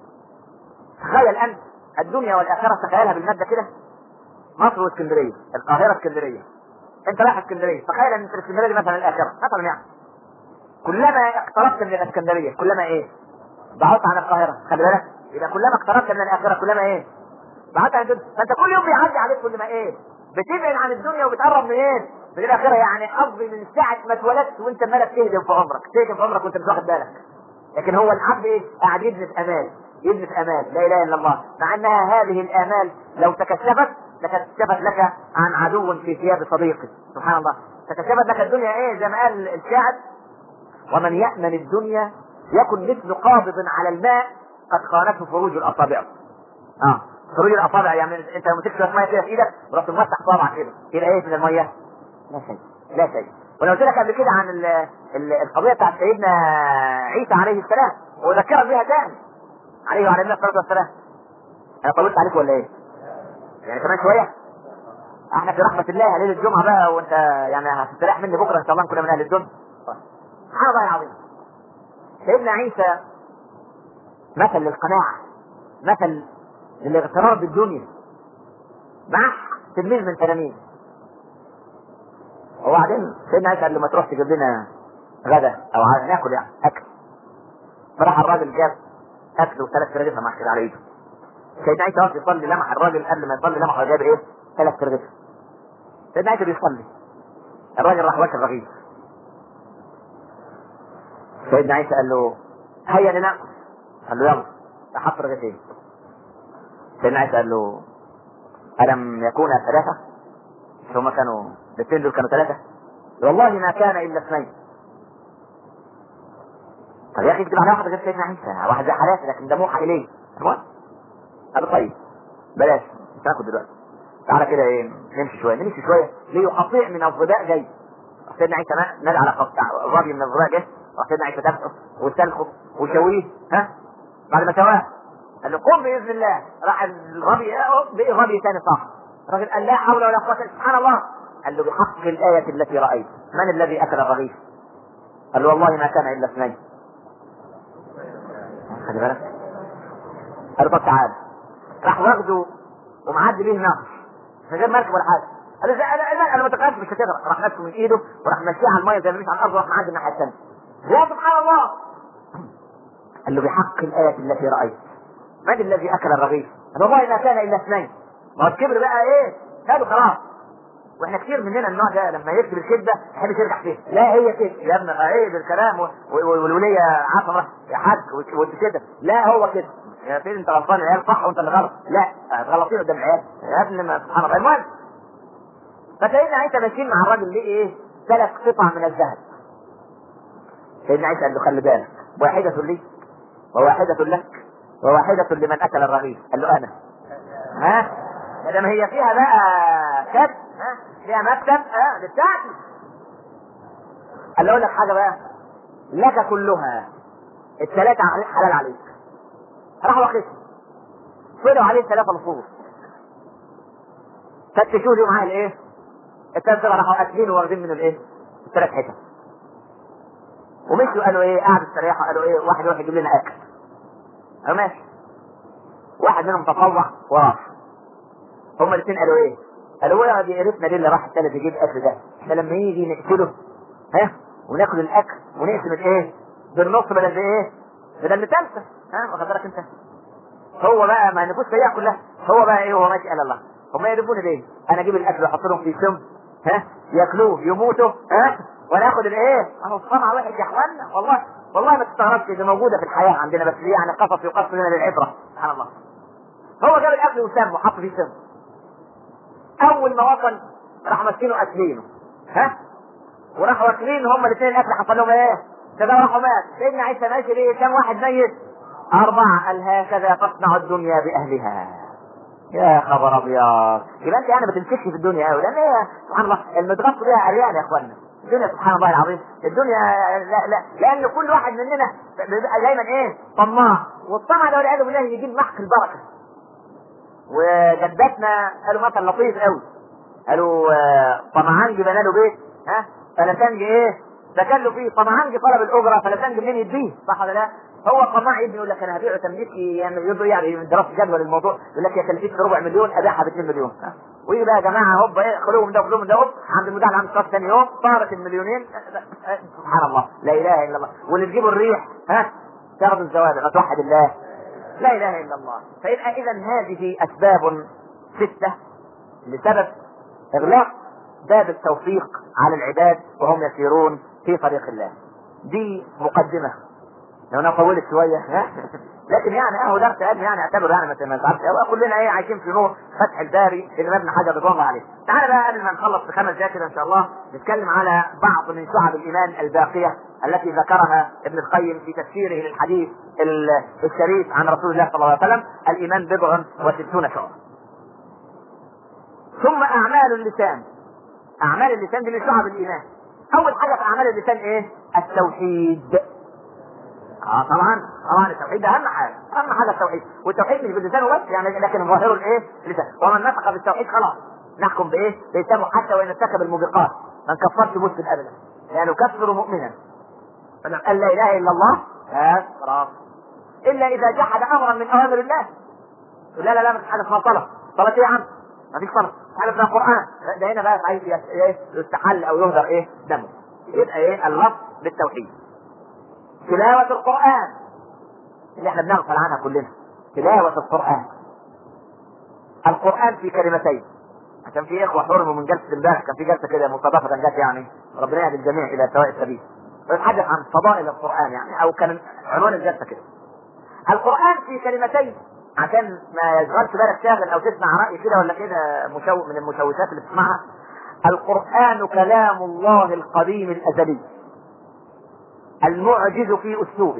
تخيل انت الدنيا والاخرة تخيلها بالمادة كده مصر واسكندرية القاهرة اسكندرية انت رايح اسكندرية تخيل ان انت اسكندرية دي مثلا الاخرة مثلا يعني كلما اقتربت من الاسكندرية كلما ايه بعدت عن القاهرة خلي بالك يبقى كلما اقتربت من الاخرة كلما ايه بعدت عن الدنيا فانت كل يوم بيعدي عليك كل ما ايه بتبعد عن الدنيا وبتقرب من ايه من الاخرة يعني قصدي من ساعة ما اتولدت وانت مالك تهدم في عمرك تهدم في عمرك وانت مش واخد بالك لكن هو العبد ايه قاعد يبني في امال يبني في امال لا اله الا الله مع انها هذه الامال لو تكشفت لكشفت لك عن عدو في ثياب صديقك سبحان الله تكشفت لك الدنيا ايه زي ما قال الشاعر ومن يأمن الدنيا يكن مثل قابض على الماء قد خانته فروج الاصابع اه فروج الاصابع يعني انت لما تكسر شويه ميه كده في ايدك ورحت مفتح صابعك كده يبقى ايه من الميه؟ لا شيء لا شيء وانا قلت لك قبل كده عن ال ال القضيه بتاعت سيدنا عيسى عليه السلام واذكرك بها تاني عليه وعلى النبي الصلاه والسلام انا طولت عليك ولا ايه؟ يعني كمان شويه احنا في رحمه الله ليله الجمعه بقى وانت يعني هتستريح مني بكره ان شاء الله نكون من اهل الدنيا سبحان الله العظيم سيدنا عيسى مثل للقناعه مثل للاغترار بالدنيا معاه تلميذ من تلاميذ وبعدين سيدنا عيسى قال له ما تروح تجيب لنا غدا او ع- ناكل يعني اكل فراح الراجل جاب اكل وثلاث ترغيفه مع كده على ايده سيدنا عيسى واقف يصلي لمح الراجل قبل ما يصلي لمح جاب ايه؟ ثلاث ترغيفه سيدنا عيسى بيصلي الراجل راح واكل رغيف سيدنا عيسى قال له هيا لناكل قال له يلا راح حط رغيفين سيدنا عيسى قال له ألم يكونا ثلاثة؟ مش هما كانوا الاثنين دول كانوا ثلاثة؟ والله ما كان إلا اثنين. طب يا أخي اكتب على واحد غير سيدنا عيسى، واحد زي حالاتي لكن ده موحى إليه. المهم قال له طيب بلاش مش هاخد دلوقتي. تعالى كده ايه نمشي شوية، نمشي شوية ليه قطيع من الظباء جاي. سيدنا عيسى ما- نادى على قطيع الراجل من الظباء جه راح سيدنا عيسى دفعه وسلخه وشويه ها بعد ما سواه قال له قم باذن الله راح الغبي بقي غبي تاني صح الراجل قال لا حول ولا قوه إلا- سبحان الله قال له بحق الايه التي رايت من الذي اكل الرغيف؟ قال له والله ما كان الا اثنين خلي بالك قال له طب تعال راح واخده ومعدي بيه نهر من غير مركب ولا حاجه قال له انا انا انا ما تقاش مش هتغرق راح ماسكه من ايده وراح ماشيه على الميه زي ما مشي على الارض وراح معدي الناحيه الثانيه يا سبحان الله قال له بحق الايه التي رايت من الذي اكل الرغيف؟ قال والله ما كان الا اثنين ما هو الكبر بقى ايه؟ قالوا خلاص واحنا كتير مننا النوع ده لما يكتب الكذبه يحب يرجع فيها لا هي كده يا ابني عيب الكلام و- و- والوليه عارفه يا حاج وانت- وانت كده لا هو كده يا سيدي انت غلطان العيال صح وانت اللي غلط لا غلطين قدام العيال يا ابني ما سبحان الله المهم فسيدنا عيسى ماشيين مع الراجل ليه ايه؟ ثلاث قطع من الذهب سيدنا عيسى قال له خلي بالك واحدة لي وواحدة لك وواحدة لمن أكل الرغيف قال له أنا ها ما دام هي فيها بقى كتب ها فيها مكتب ها دي بتاعتي قال له أقول لك حاجة بقى لك كلها الثلاثة عليك حلال عليك راح واخدها طلعوا عليه ثلاثة لصوص فتشوا لي معاه الايه؟ الثلاث سبع راحوا اكلين واخدين من الايه؟ الثلاث حتت ومشوا قالوا ايه قعدوا استريحوا قالوا ايه واحد يروح يجيب لنا اكل قالوا ماشي واحد منهم تطوع وراح هما الاثنين قالوا ايه؟ قالوا ايه دي قرفنا دي اللي راح الثالث يجيب اكل ده احنا لما يجي نقتله ها وناكل الاكل ونقسم الايه؟ بالنص بدل بايه؟ بدل بثالثه ها واخد بالك انت؟ هو بقى ما النفوس سيئه كلها هو بقى ايه هو ماشي قال الله هم يقرفوني ليه؟ انا اجيب الاكل واحط لهم في سم ها ياكلوه يموتوا ها وانا اخد الايه؟ اهو الصنعه واحد يا اخوانا والله والله ما تستغربش دي موجوده في الحياه عندنا بس دي يعني قصص يقص لنا للعبره سبحان الله هو جاب الاكل وسام وحط فيه سم اول ما وصل راح ماسكينه اكلينه ها وراحوا واكلين هم الاثنين الاكل حصل لهم ايه؟ ده راحوا مات سيدنا عيسى ماشي ليه كم واحد ميت؟ أربعة قال هكذا تصنع الدنيا بأهلها يا خبر ابيض يبقى انت يعني ما تمسكش في الدنيا قوي لان هي سبحان الله المتغطى بيها عريان يا اخوانا الدنيا سبحان الله العظيم الدنيا لا لا لان كل واحد مننا بيبقى دايما ايه طماع والطمع ده والعياذ بالله يجيب محق البركه وجدتنا قالوا مثل لطيف قوي قالوا آه، طمعان بنى له بيت ها فلسنج ايه سكن له فيه طمعان طلب الاجره فلسنج منين يديه صح ولا لا؟ هو طماع ابني يقول لك انا هبيعه تمليكي يعني يقول يعني من دراسه جدوى للموضوع يقول لك يا تمليك ربع مليون ابيعها ب 2 مليون ها؟ ويجي بقى يا جماعه هوب ايه خلوهم ده وخلوهم ده هوب عند المدعي عند الصف ثاني يوم صارت المليونين سبحان الله لا اله الا الله واللي تجيبوا الريح ها تاخذوا الزواج ما توحد الله لا اله الا الله فيبقى اذا هذه اسباب سته لسبب اغلاق باب التوفيق على العباد وهم يسيرون في طريق الله دي مقدمه لو انا طولت شويه ها لكن يعني اهو درس علم يعني اعتبر يعني ما ما تعرفش أو كلنا ايه عايشين في نور فتح الباري اللي ابن حجر رضوان الله عليه. تعالى بقى قبل ما نخلص بخمس دقائق كده ان شاء الله نتكلم على بعض من شعب الايمان الباقيه التي ذكرها ابن القيم في تفسيره للحديث ال- الشريف عن رسول الله صلى الله عليه وسلم الايمان بضع وستون شعبه. ثم اعمال اللسان. اعمال اللسان دي من شعب الايمان. اول حاجه في اعمال اللسان ايه؟ التوحيد. اه طبعا طبعا التوحيد ده اهم حاجه اهم حاجه التوحيد والتوحيد مش باللسان بس يعني لكن ظاهره الايه؟ اللسان ومن نطق بالتوحيد خلاص نحكم بايه؟ بلسانه حتى وان ارتكب الموبقات ما نكفرش مسلم ابدا يعني نكفر مؤمنا فلما قال لا اله الا الله بس خلاص الا اذا جحد امرا من اوامر الله لا لا لا مفيش حاجه اسمها صلاه صلاه ايه يا عم؟ مفيش صلاه مفيش حاجه اسمها قران ده هنا بقى عايز ايه يستحل او يهدر ايه دمه يبقى ايه اللفظ بالتوحيد تلاوة القرآن اللي احنا بنغفل عنها كلنا تلاوة القرآن القرآن في كلمتين عشان في اخوة حرموا من جلسة امبارح كان في جلسة كده مستضافة جت يعني ربنا يهدي الجميع الى سواء السبيل بنتحدث عن فضائل القرآن يعني او كان عنوان الجلسة كده القرآن في كلمتين عشان ما يشغلش بالك شاغل او تسمع رأي كده ولا كده مشو من المشوشات اللي بتسمعها القرآن كلام الله القديم الأزلي المعجز في اسلوبه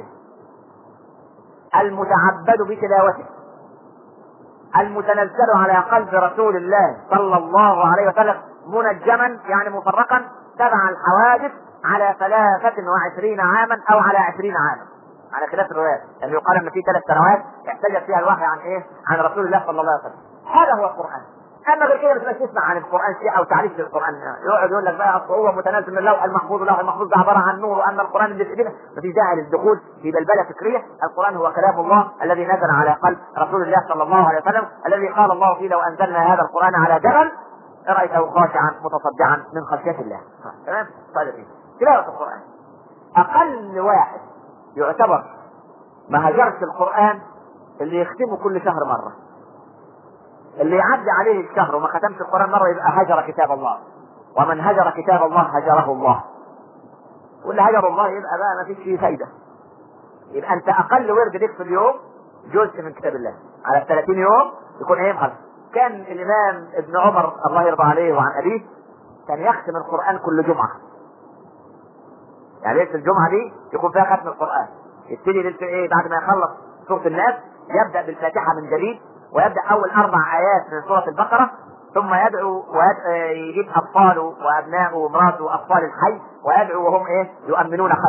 المتعبد بتلاوته المتنزل على قلب رسول الله صلى الله عليه وسلم منجما يعني مفرقا تبع الحوادث على ثلاثة وعشرين عاما او على عشرين عاما على خلاف الروايات يعني يقال ان في ثلاث سنوات احتجت فيها الوحي عن ايه؟ عن رسول الله صلى الله عليه وسلم هذا هو القران اما غير كده ما تبقاش تسمع عن القران شيء او تعريف للقران يقعد يقول لك بقى أصل هو متنازل من اللوح المحفوظ اللوح المحفوظ ده عباره عن نور واما القران اللي في ايدينا مفيش داعي للدخول في بلبله فكريه القران هو كلام الله الذي نزل على قلب رسول الله صلى الله عليه وسلم الذي قال الله فيه لو انزلنا هذا القران على جبل رايته خاشعا متصدعا من خشيه الله تمام طيب تلاوه القران اقل واحد يعتبر ما هجرش القران اللي يختمه كل شهر مره اللي يعدي عليه الشهر وما ختمش القرآن مرة يبقى هجر كتاب الله ومن هجر كتاب الله هجره الله واللي هجر الله يبقى بقى ما فيش فيه فايدة يبقى أنت أقل ورد ليك في اليوم جزء من كتاب الله على 30 يوم يكون إيه خلاص كان الإمام ابن عمر الله يرضى عليه وعن أبيه كان يختم القرآن كل جمعة يعني ليلة الجمعة دي يكون فيها ختم القرآن يبتدي ليلة إيه بعد ما يخلص سورة الناس يبدأ بالفاتحة من جديد ويبدا اول اربع ايات من سوره البقره ثم يدعو ويجيب اطفاله وابنائه ومراته واطفال الحي ويدعو وهم ايه يؤمنون خلفه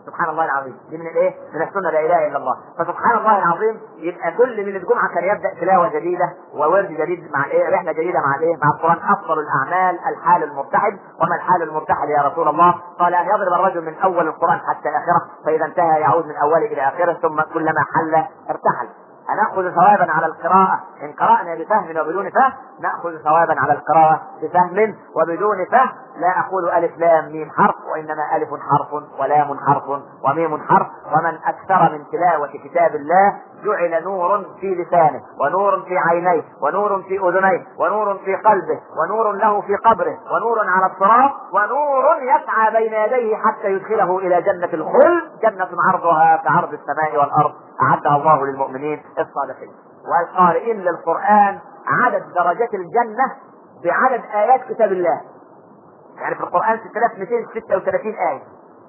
سبحان الله العظيم دي من الايه؟ من السنه لا اله الا الله فسبحان الله العظيم يبقى كل ليله جمعه كان يبدا تلاوه جديده وورد جديد مع الايه؟ رحله جديده مع الايه؟ مع القران افضل الاعمال الحال المرتحل وما الحال المرتحل يا رسول الله؟ قال ان يضرب الرجل من اول القران حتى اخره فاذا انتهى يعود من اوله الى اخره ثم كلما حل ارتحل هناخذ ثوابا على القراءة إن قرأنا بفهم وبدون فهم نأخذ ثوابا على القراءة بفهم وبدون فهم لا أقول ألف لام ميم حرف وإنما ألف حرف ولام حرف وميم حرف ومن أكثر من تلاوة كتاب الله جعل نور في لسانه ونور في عينيه ونور في أذنيه ونور في قلبه ونور له في قبره ونور على الصراط ونور يسعى بين يديه حتى يدخله إلى جنة الخلد جنة عرضها كعرض السماء والأرض أعدها الله للمؤمنين الصالحين والقارئين للقرآن عدد درجات الجنة بعدد آيات كتاب الله يعني في القرآن 6236 آية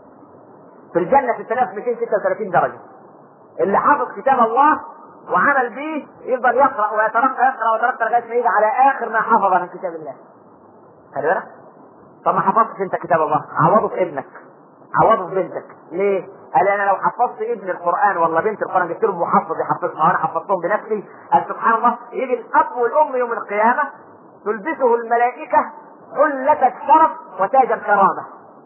في الجنة 6236 درجة اللي حافظ كتاب الله وعمل به يفضل يقرأ ويترقى يقرأ ويترقى لغاية ما يجي على آخر ما حفظ من كتاب الله خلي بالك طب ما حفظتش انت كتاب الله عوضه في ابنك عوضه في بنتك ليه؟ قال انا لو حفظت ابن القران ولا بنت القران جبت له محفظ يحفظها وانا حفظتهم بنفسي قال سبحان الله يجي الاب والام يوم القيامه تلبسه الملائكه حلة الشرف وتاج الكرامه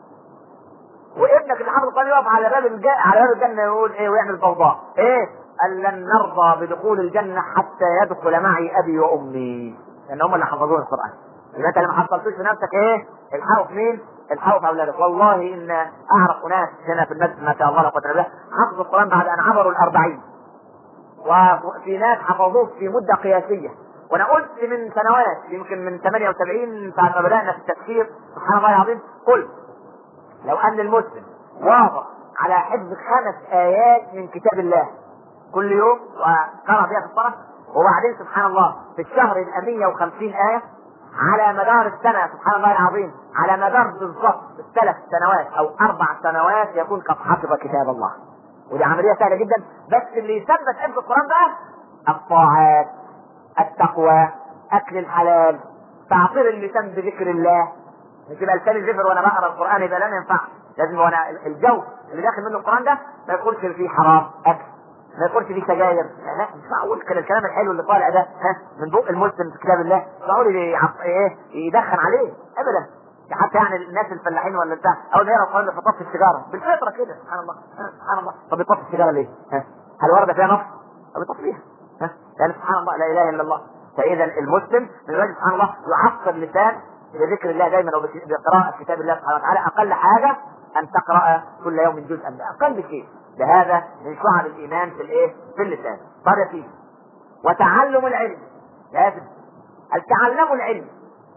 وابنك اللي حافظ القران يقف على باب الج... على باب الجنه يقول ايه ويعمل ضوضاء ايه؟ قال لن نرضى بدخول الجنه حتى يدخل معي ابي وامي لان هم اللي حفظون القران يبقى انت لما حصلتوش في نفسك ايه؟ الحقوا في مين؟ الحقوا في اولادك، والله ان اعرف اناس هنا في المسجد ما شاء الله لا قوه الا بالله حفظوا القران بعد ان عبروا الأربعين. وفي ناس حفظوه في مده قياسيه، وانا قلت من سنوات يمكن من 78 بعد ما بدانا في التفسير سبحان الله العظيم قلت لو ان المسلم واظب على حفظ خمس ايات من كتاب الله كل يوم وقرأ فيها في الصلاه وبعدين سبحان الله في الشهر يبقى 150 ايه على مدار السنة سبحان الله العظيم على مدار بالضبط ثلاث سنوات أو أربع سنوات يكون قد حفظ كتاب الله ودي عملية سهلة جدا بس اللي يثبت حفظ القرآن بقى الطاعات التقوى أكل الحلال تعطير اللسان بذكر الله مش يبقى لساني زفر وأنا بقرأ القرآن يبقى لا ينفع لازم وانا الجو اللي داخل منه القرآن ده ما يكونش فيه حرام أكل ما يقولش دي سجاير لا مش معقول كان الكلام الحلو اللي طالع ده ها من بق المسلم في كتاب الله معقول ايه يدخن عليه ابدا حتى يعني الناس الفلاحين ولا بتاع اول ما يقرا القران يطفي السيجاره بالفطره كده سبحان الله سبحان الله طب يطفي السيجاره ليه؟ ها هل ورد فيها نص؟ طب يطفيها ها يعني سبحان الله لا اله الا الله فاذا المسلم من رجل سبحان الله يعصر لسان بذكر الله دائما وبقراءه كتاب الله سبحانه وتعالى اقل حاجه ان تقرا كل يوم جزءا ده اقل شيء لهذا من شعب الايمان في الايه؟ في اللسان. طب يا سيدي وتعلم العلم لازم تعلموا العلم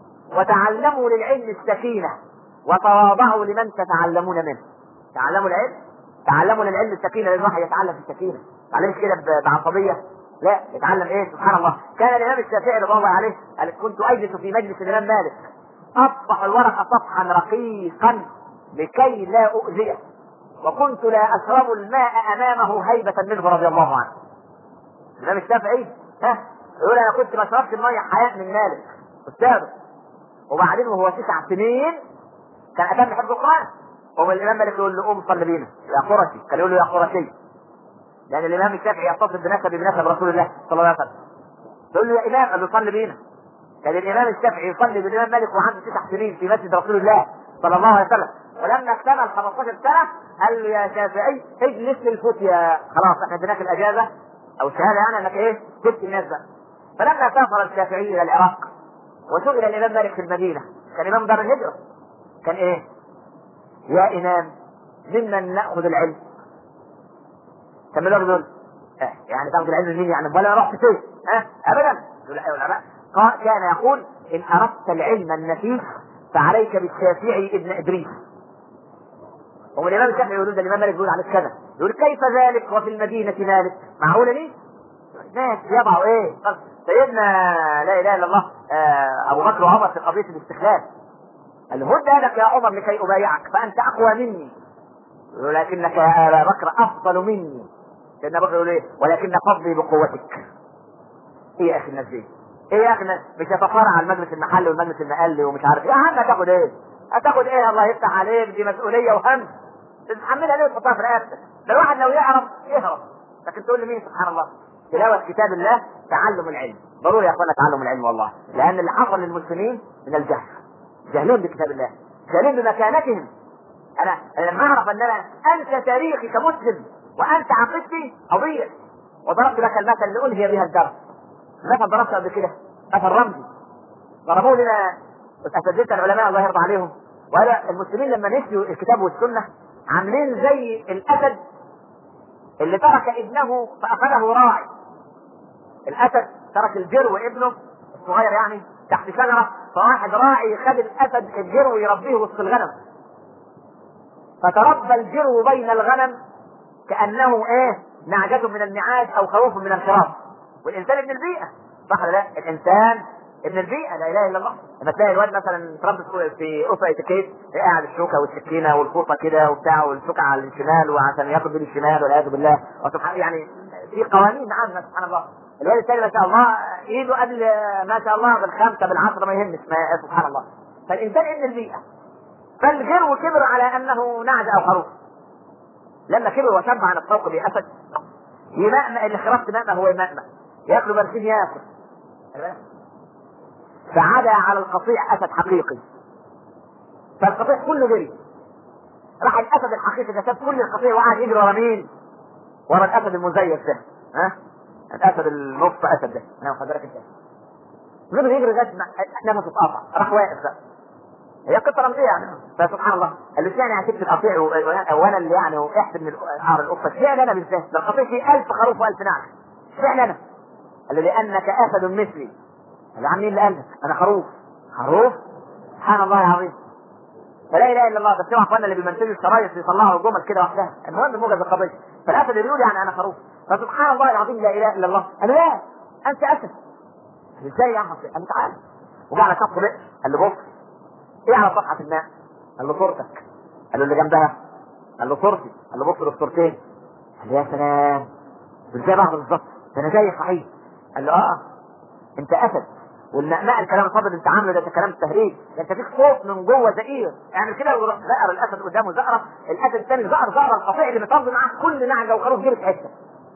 وتعلموا للعلم السكينة وتواضعوا لمن تتعلمون منه. تعلموا العلم تعلموا للعلم السكينة لأن الواحد يتعلم في السكينة. ما تعلمش كده بعصبية لا يتعلم ايه سبحان الله كان الامام الشافعي رضي الله عليه قال كنت اجلس في مجلس الامام مالك اصفح الورقه صفحا رقيقا لكي لا اؤذيه وكنت لا اشرب الماء امامه هيبه منه رضي الله عنه. الامام الشافعي ها يقول انا كنت ما شربتش الميه حياء من مالك استاذه وبعدين وهو تسع سنين كان اتم حفظ القران هو الامام مالك يقول له قوم صلي بينا يا قرشي كان يقول له يا قرشي لان الامام الشافعي يتصل بنسب بنسب رسول الله صلى الله عليه وسلم يقول له يا امام قال له صلي بينا كان الامام الشافعي يصلي بالامام مالك وعنده تسع سنين في مسجد رسول الله صلى الله عليه وسلم ولما اكتمل 15 سنه قال له يا شافعي اجلس للفتيا خلاص احنا اديناك الاجازه او الشهاده يعني انك ايه جبت الناس بقى فلما سافر الشافعي الى العراق وسئل الامام مالك في المدينه كان امام دار الهجره كان ايه؟ يا امام ممن ناخذ العلم؟ كان يقول اه يعني تاخذ العلم من مين يعني ولا رحت فين؟ ها اه ابدا يقول ايوه العلماء كان يقول ان اردت العلم النفيس فعليك بالشافعي ابن ادريس هو الامام الشافعي يقول ده الامام مالك بيقول عليك كذا يقول كيف ذلك وفي المدينه مالك معقوله ليه؟ ناس يضعوا ايه؟ سيدنا لا اله الا الله آه ابو بكر وعمر في قضيه الاستخلاف قال له هد لك يا عمر لكي ابايعك فانت اقوى مني ولكنك يا ابا بكر افضل مني سيدنا بكر يقول ايه؟ ولكن فضلي بقوتك ايه يا اخي الناس دي؟ ايه يا اخي الناس مش يتفارع على المجلس المحلي والمجلس المقلي ومش عارف ايه يا عم هتاخد ايه؟ هتاخد ايه الله يفتح عليك دي مسؤوليه وهم تتحملها ليه وتحطها في رقبتك ده الواحد لو يعرف يهرب لكن تقول لي مين سبحان الله تلاوة كتاب الله تعلم العلم ضروري يا اخوانا تعلم العلم والله لان اللي حصل للمسلمين من الجهل جهلون بكتاب الله جهلون بمكانتهم انا أنا لما اعرف ان انا انت تاريخي كمسلم وانت عقيدتي اضيع وضربت لك المثل اللي الهي بها الدرس مثل ضربته قبل كده مثل رمزي ضربوه لنا اساتذه العلماء الله يرضى عليهم وهذا المسلمين لما نسيوا الكتاب والسنه عاملين زي الاسد اللي ترك ابنه فاخذه راعي الاسد ترك الجرو ابنه الصغير يعني تحت شجره فواحد راعي خد الاسد الجرو يربيه وسط الغنم فتربى الجرو بين الغنم كانه ايه نعجة من النعاج او خوف من الخراف والانسان ابن البيئه صح ولا لا؟ الانسان ابن البيئه لا اله الا الله لما تلاقي الواد مثلا تربى في قفه اتيكيت قاعد الشوكه والسكينه والفوطه كده وبتاع والشوكه على الشمال وعشان ياخد بين الشمال والعياذ بالله وسبحان يعني في قوانين عامه سبحان الله الواد الثاني ما شاء الله ايده قبل ما شاء الله بالخمسه بالعشره ما يهمش ما سبحان الله فالانسان ابن البيئه فالجرو كبر على انه نعج او خروف لما كبر وشب عن الفوق باسد يمأمأ اللي خرفت مأمأ هو يمأمأ ياكل برسيم ياكل فعدا على القطيع اسد حقيقي فالقطيع كله جري راح الاسد الحقيقي ده ساب كل القطيع وقعد يجري ورا مين؟ ورا الاسد المزيف ده ها؟ الاسد النص اسد ده انا واخد بالك انت فضل يجري لغايه ما نفسه اتقطع راح واقف بقى هي قصه رمزيه يعني فسبحان الله قال له اشمعنى هتكتب القطيع وانا اللي يعني احسب من قعر القطه اشمعنى انا بالذات؟ ده القطيع فيه 1000 خروف و1000 نعجه اشمعنى انا؟ قال له لانك اسد مثلي قال له عم مين اللي قال لك؟ انا خروف خروف؟ سبحان الله العظيم فلا اله الا الله بس اوعى اخوانا اللي بيمثلوا الشرايط يطلعوا الجمل كده وحدها المهم موجز القضيه فالاسد اللي يقول يعني انا خروف فسبحان الله العظيم لا اله الا الله انا لا انت اسد ازاي يا احمد قال له تعالى وجعل شخص بئر قال له بص ايه على صفحه الماء قال له صورتك قال له اللي جنبها قال له صورتي قال له بص للصورتين قال له يا سلام دول زي بعض بالظبط ده انا زي صحيح قال له اه انت اسد والمأماء الكلام الفاضل انت عامله ده كلام تهريج ده انت فيك صوت من جوه زئير اعمل كده ويروح زقر الاسد قدامه زقره الاسد الثاني زقر زقره القطيع اللي بيطرد معاه كل نعجه وخروف جري في حته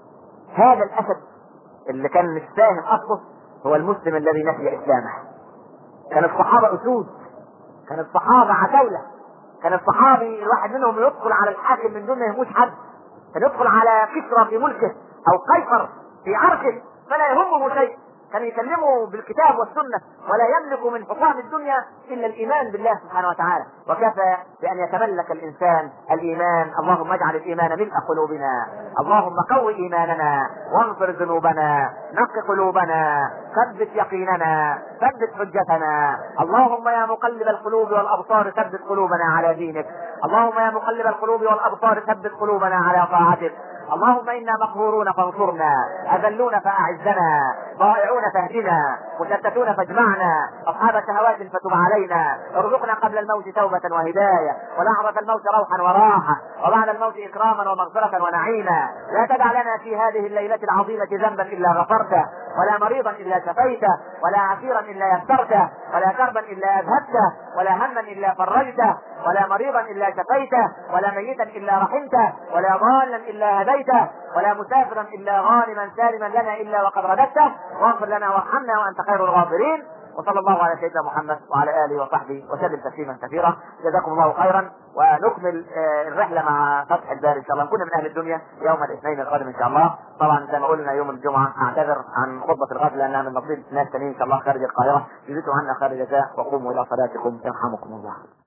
هذا الاسد اللي كان مش فاهم اصله هو المسلم الذي نسي اسلامه كان الصحابه اسود كان الصحابه عتاوله كان الصحابي الواحد منهم يدخل على الحاكم من دون ما يهموش حد كان يدخل على كسرى في ملكه او قيصر في عرشه فلا يهمه شيء كان يكلمه بالكتاب والسنة ولا يملك من حطام الدنيا إلا الإيمان بالله سبحانه وتعالى وكفى بأن يتملك الإنسان الإيمان اللهم اجعل الإيمان ملء قلوبنا اللهم قو إيماننا واغفر ذنوبنا نق قلوبنا ثبت يقيننا ثبت حجتنا اللهم يا مقلب القلوب والأبصار ثبت قلوبنا على دينك اللهم يا مقلب القلوب والأبصار ثبت قلوبنا على طاعتك اللهم انا مقهورون فانصرنا اذلون فاعزنا ضائعون فاهدنا مشتتون فاجمعنا اصحاب شهوات فتب علينا ارزقنا قبل الموت توبه وهدايه ولحظه الموت روحا وراحه وبعد الموت اكراما ومغفره ونعيما لا تدع لنا في هذه الليله العظيمه ذنبا الا غفرته ولا مريضا الا شفيته ولا عسيرا الا يسرته ولا كربا الا اذهبته ولا هما الا فرجته ولا مريضا الا شفيته ولا ميتا الا رحمته ولا ضالا الا هديته ولا مسافرا الا غانما سالما لنا الا وقد رددته واغفر لنا وارحمنا وانت خير الغافرين وصلى الله على سيدنا محمد وعلى اله وصحبه وسلم تسليما كثيرا جزاكم الله خيرا ونكمل آه، الرحله مع فتح الباري ان شاء الله نكون من اهل الدنيا يوم الاثنين القادم ان شاء الله طبعا زي ما قلنا يوم الجمعه اعتذر عن خطبه الغد لانها من نصيب ناس ثانيين ان شاء الله خارج القاهره جزيتم عنا خير الجزاء وقوموا الى صلاتكم يرحمكم الله